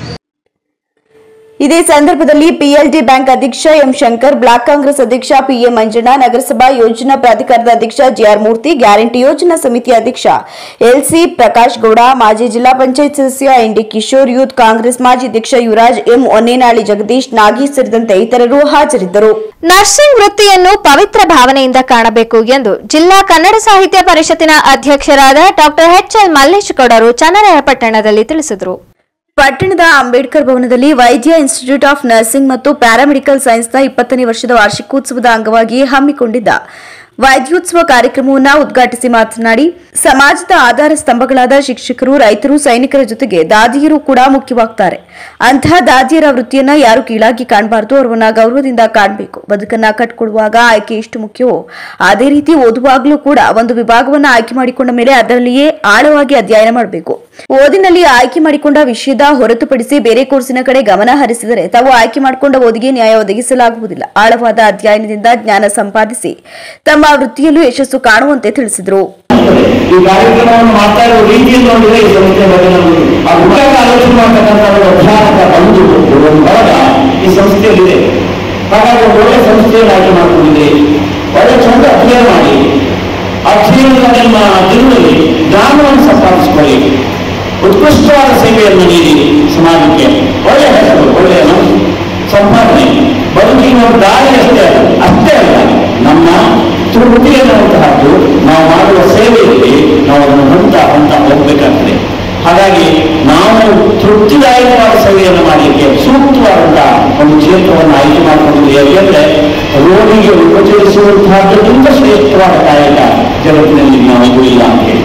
ಇದೇ ಸಂದರ್ಭದಲ್ಲಿ ಪಿಎಲ್ಡಿ ಬ್ಯಾಂಕ್ ಅಧ್ಯಕ್ಷ ಎಂ ಶಂಕರ್ ಬ್ಲಾಕ್ ಕಾಂಗ್ರೆಸ್ ಅಧ್ಯಕ್ಷ ಪಿಎ ಮಂಜಣ್ಣ ನಗರಸಭಾ ಯೋಜನಾ ಪ್ರಾಧಿಕಾರದ ಅಧ್ಯಕ್ಷ ಜಿಆರ್ ಮೂರ್ತಿ ಗ್ಯಾರಂಟಿ ಯೋಜನಾ ಸಮಿತಿ ಅಧ್ಯಕ್ಷ ಎಲ್ಸಿ ಪ್ರಕಾಶ್ ಗೌಡ ಮಾಜಿ ಜಿಲ್ಲಾ ಪಂಚಾಯತ್ ಸದಸ್ಯ ಎನ್ಡಿ ಕಿಶೋರ್ ಯೂತ್ ಕಾಂಗ್ರೆಸ್ ಮಾಜಿ ಅಧ್ಯಕ್ಷ ಯುವರಾಜ್ ಎಂ ಒನ್ನೇನಾಳಿ ಜಗದೀಶ್ ನಾಗೇಶ್ ಸೇರಿದಂತೆ ಇತರರು ಹಾಜರಿದ್ದರು ನರ್ಸಿಂಗ್ ವೃತ್ತಿಯನ್ನು ಪವಿತ್ರ ಭಾವನೆಯಿಂದ ಕಾಣಬೇಕು ಎಂದು ಜಿಲ್ಲಾ ಕನ್ನಡ ಸಾಹಿತ್ಯ ಪರಿಷತ್ತಿನ ಅಧ್ಯಕ್ಷರಾದ ಡಾಕ್ಟರ್ ಎಚ್ ಎಲ್ ಮಲ್ಲೇಶ್ ಗೌಡರು ಚನ್ನರಾಯಪಟ್ಟಣದಲ್ಲಿ ತಿಳಿಸಿದರು ಪಟ್ಟಣದ ಅಂಬೇಡ್ಕರ್ ಭವನದಲ್ಲಿ ವೈದ್ಯ ಇನ್ಸ್ಟಿಟ್ಯೂಟ್ ಆಫ್ ನರ್ಸಿಂಗ್ ಮತ್ತು ಪ್ಯಾರಾಮೆಡಿಕಲ್ ಸೈನ್ಸ್ನ ಇಪ್ಪತ್ತನೇ ವರ್ಷದ ವಾರ್ಷಿಕೋತ್ಸವದ ಅಂಗವಾಗಿ ಹಮ್ಮಿಕೊಂಡಿದ್ದ ವೈದ್ಯೋತ್ಸವ ಕಾರ್ಯಕ್ರಮವನ್ನು ಉದ್ಘಾಟಿಸಿ ಮಾತನಾಡಿ ಸಮಾಜದ ಆಧಾರ ಸ್ತಂಭಗಳಾದ ಶಿಕ್ಷಕರು ರೈತರು ಸೈನಿಕರ ಜೊತೆಗೆ ದಾದಿಯರು ಕೂಡ ಮುಖ್ಯವಾಗ್ತಾರೆ ಅಂತಹ ದಾದಿಯರ ವೃತ್ತಿಯನ್ನ ಯಾರು ಕೀಳಾಗಿ ಕಾಣಬಾರದು ಅವರನ್ನ ಗೌರವದಿಂದ ಕಾಣಬೇಕು ಬದುಕನ್ನ ಕಟ್ಕೊಡುವಾಗ ಆಯ್ಕೆ ಎಷ್ಟು ಮುಖ್ಯವೋ ಅದೇ ರೀತಿ ಓದುವಾಗಲೂ ಕೂಡ ಒಂದು ವಿಭಾಗವನ್ನ ಆಯ್ಕೆ ಮಾಡಿಕೊಂಡ ಮೇಲೆ ಅದರಲ್ಲಿಯೇ ಆಳವಾಗಿ ಅಧ್ಯಯನ ಮಾಡಬೇಕು ಓದಿನಲ್ಲಿ ಆಯ್ಕೆ ಮಾಡಿಕೊಂಡ ವಿಷಯದ ಹೊರತುಪಡಿಸಿ ಬೇರೆ ಕೋರ್ಸಿನ ಕಡೆ ಗಮನ ಹರಿಸಿದರೆ ತಾವು ಆಯ್ಕೆ ಮಾಡಿಕೊಂಡ ಓದಿಗೆ ನ್ಯಾಯ ಒದಗಿಸಲಾಗುವುದಿಲ್ಲ ಆಳವಾದ ಅಧ್ಯಯನದಿಂದ ಜ್ಞಾನ ಸಂಪಾದಿಸಿ ತಮ್ಮ ವೃತ್ತಿಯಲ್ಲೂ ಯಶಸ್ಸು ಕಾಣುವಂತೆ ತಿಳಿಸಿದರು ಈ ಕಾರ್ಯಕ್ರಮವನ್ನು ಮಾಡ್ತಾ ಇರೋ ರೀತಿಯನ್ನು ನೋಡಿದ್ರೆ ಈ ಸಂಸ್ಥೆ ಬಗ್ಗೆ ನಮಗೆ ಆ ಹುಡುಗ ಆಲೋಚನೆ ಮಾಡ್ತಕ್ಕಂಥ ಒಂದು ಅಧ್ಯಾಪಕ ಬಂಧು ಒಂದು ಬಳಗ ಈ ಸಂಸ್ಥೆಯಲ್ಲಿದೆ ಹಾಗಾಗಿ ಒಂದು ಒಳ್ಳೆ ಸಂಸ್ಥೆಯನ್ನು ಆಯ್ಕೆ ಮಾಡ್ಕೊಂಡಿದೆ ಒಳ್ಳೆ ಚಂದ ಅಧ್ಯಯನ ಮಾಡಿ ಅಧ್ಯಯನದ ನಿಮ್ಮ ದಿನದಲ್ಲಿ ಜ್ಞಾನವನ್ನು ಸಂಪಾದಿಸಿಕೊಳ್ಳಿ ಉತ್ಕೃಷ್ಟವಾದ ಸೇವೆಯನ್ನು ನೀಡಿ ಸಮಾಜಕ್ಕೆ ಒಳ್ಳೆಯ ಹೆಸರು ಒಳ್ಳೆಯ ಮನಸ್ಸು ಸಂಪಾದನೆ ಬದುಕಿನ ಒಂದು ದಾರಿ ಅಷ್ಟೇ ಅಲ್ಲ ಅಷ್ಟೇ ಅಲ್ಲ ನಮ್ಮ ತೃಪ್ತಿ ಎನ್ನುವಂತಹದ್ದು ನಾವು ಮಾಡುವ ಸೇವೆಯಲ್ಲಿ ನಾವು ಅದನ್ನು ಹಂತ ಹಂತ ಹೋಗಬೇಕಾಗ್ತದೆ ಹಾಗಾಗಿ ನಾವು ತೃಪ್ತಿದಾಯಕವಾದ ಸೇವೆಯನ್ನು ಮಾಡಲಿಕ್ಕೆ ಸೂಕ್ತವಾದಂತಹ ಒಂದು ಕ್ಷೇತ್ರವನ್ನು ಆಯ್ಕೆ ಮಾಡಿಕೊಂಡಿದ್ದೀವಿ ಯಾಕೆಂದ್ರೆ ರೋಗಿಗೆ ಉಪಚರಿಸುವಂತಹದ್ದಕ್ಕಿಂತ ಶ್ರೇಷ್ಠವಾದ ಕಾಯಕ ಜಗತ್ತಿನಲ್ಲಿ ನಾವು ಇಲ್ಲ ಅಂತ ಹೇಳಿ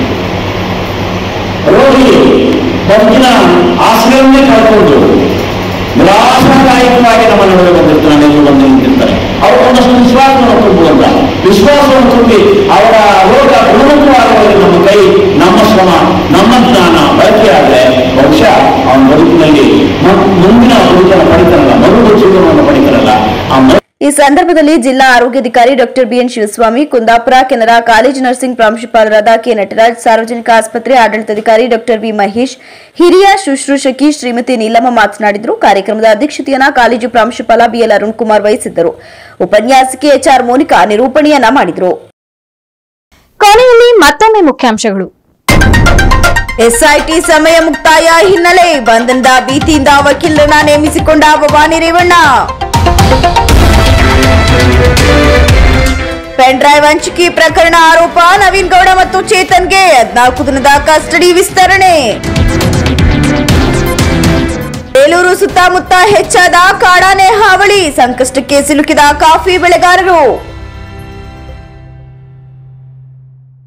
ರೋಗಿ ಬದುಕಿನ ಆಶ್ರಯವನ್ನೇ ಕಳ್ಕೊಂಡು ನಿರಾಶಾದಾಯಕವಾಗಿ ನಮ್ಮನ್ನು ಹೊರಗೆ ಬಂದಿರ್ತಾನೆ ಎಂದು ಬಂದು ನಿಂತಿರ್ತಾರೆ ಅವರು ಒಂದಷ್ಟು ವಿಶ್ವಾಸವನ್ನು ತುಂಬುವಂತ ವಿಶ್ವಾಸವನ್ನು ತುಂಬಿ ಅವರ ರೋಗ ಗುಣಮುಖವಾಗುವಲ್ಲಿ ನಮ್ಮ ಕೈ ನಮ್ಮ ಶ್ರಮ ನಮ್ಮ ಜ್ಞಾನ ಬಳಕೆಯಾದರೆ ಬಹುಶಃ ಅವನ ಬದುಕಿನಲ್ಲಿ ಮ- ಮುಂದಿನ ಬದುಕನ್ನು ಪಡಿತಾರಲ್ಲ ಮರುಳು ಜೀವನವನ್ನು ಪಡಿತಾರಲ್ಲ ಆ ಮ- ಈ ಸಂದರ್ಭದಲ್ಲಿ ಜಿಲ್ಲಾ ಆರೋಗ್ಯಾಧಿಕಾರಿ doctor BN Shivaswamy Kundapura Canara college nursing ಪ್ರಾಂಶುಪಾಲರಾದ ಕೆ ನಟರಾಜ್ ಸಾರ್ವಜನಿಕ ಆಸ್ಪತ್ರೆ ಆಡಳಿತಾಧಿಕಾರಿ ಡಾಕ್ಟರ್ ವಿ ಮಹೇಶ್ ಹಿರಿಯ ಶುಶ್ರೂಷಕಿ ಶ್ರೀಮತಿ ನೀಲಮ್ಮ ಮಾತನಾಡಿದರು ಕಾರ್ಯಕ್ರಮದ ಅಧ್ಯಕ್ಷತೆಯನ್ನ ಕಾಲೇಜು ಪ್ರಾಂಶುಪಾಲ ಬಿಎಲ್ ಅರುಣ್ ಕುಮಾರ್ ವಹಿಸಿದ್ದರು ಉಪನ್ಯಾಸಕಿ ಎಚ್ಆರ್ ಮೋನಿಕಾ ನಿರೂಪಣೆಯನ್ನ ಮಾಡಿದರು ಕೊನೆಯಲ್ಲಿ ಮತ್ತೊಮ್ಮೆ ಮುಖ್ಯಾಂಶಗಳು ಎಸ್ಐಟಿ ಸಮಯ ಮುಕ್ತಾಯ ಹಿನ್ನೆಲೆ ಬಂಧನದ ಭೀತಿಯಿಂದ ವಕೀಲರನ್ನ ನೇಮಿಸಿಕೊಂಡ ಭವಾನಿ ರೇವಣ್ಣ ಪೆನ್ ಡ್ರೈವ್ ಹಂಚಿಕೆ ಪ್ರಕರಣ ಆರೋಪ ನವೀನ್ ಗೌಡ ಮತ್ತು ಚೇತನ್ಗೆ ಹದಿನಾಲ್ಕು ದಿನದ ಕಸ್ಟಡಿ ವಿಸ್ತರಣೆ ಬೇಲೂರು ಸುತ್ತಮುತ್ತ ಹೆಚ್ಚಾದ ಕಾಡಾನೆ ಹಾವಳಿ ಸಂಕಷ್ಟಕ್ಕೆ ಸಿಲುಕಿದ ಕಾಫಿ ಬೆಳೆಗಾರರು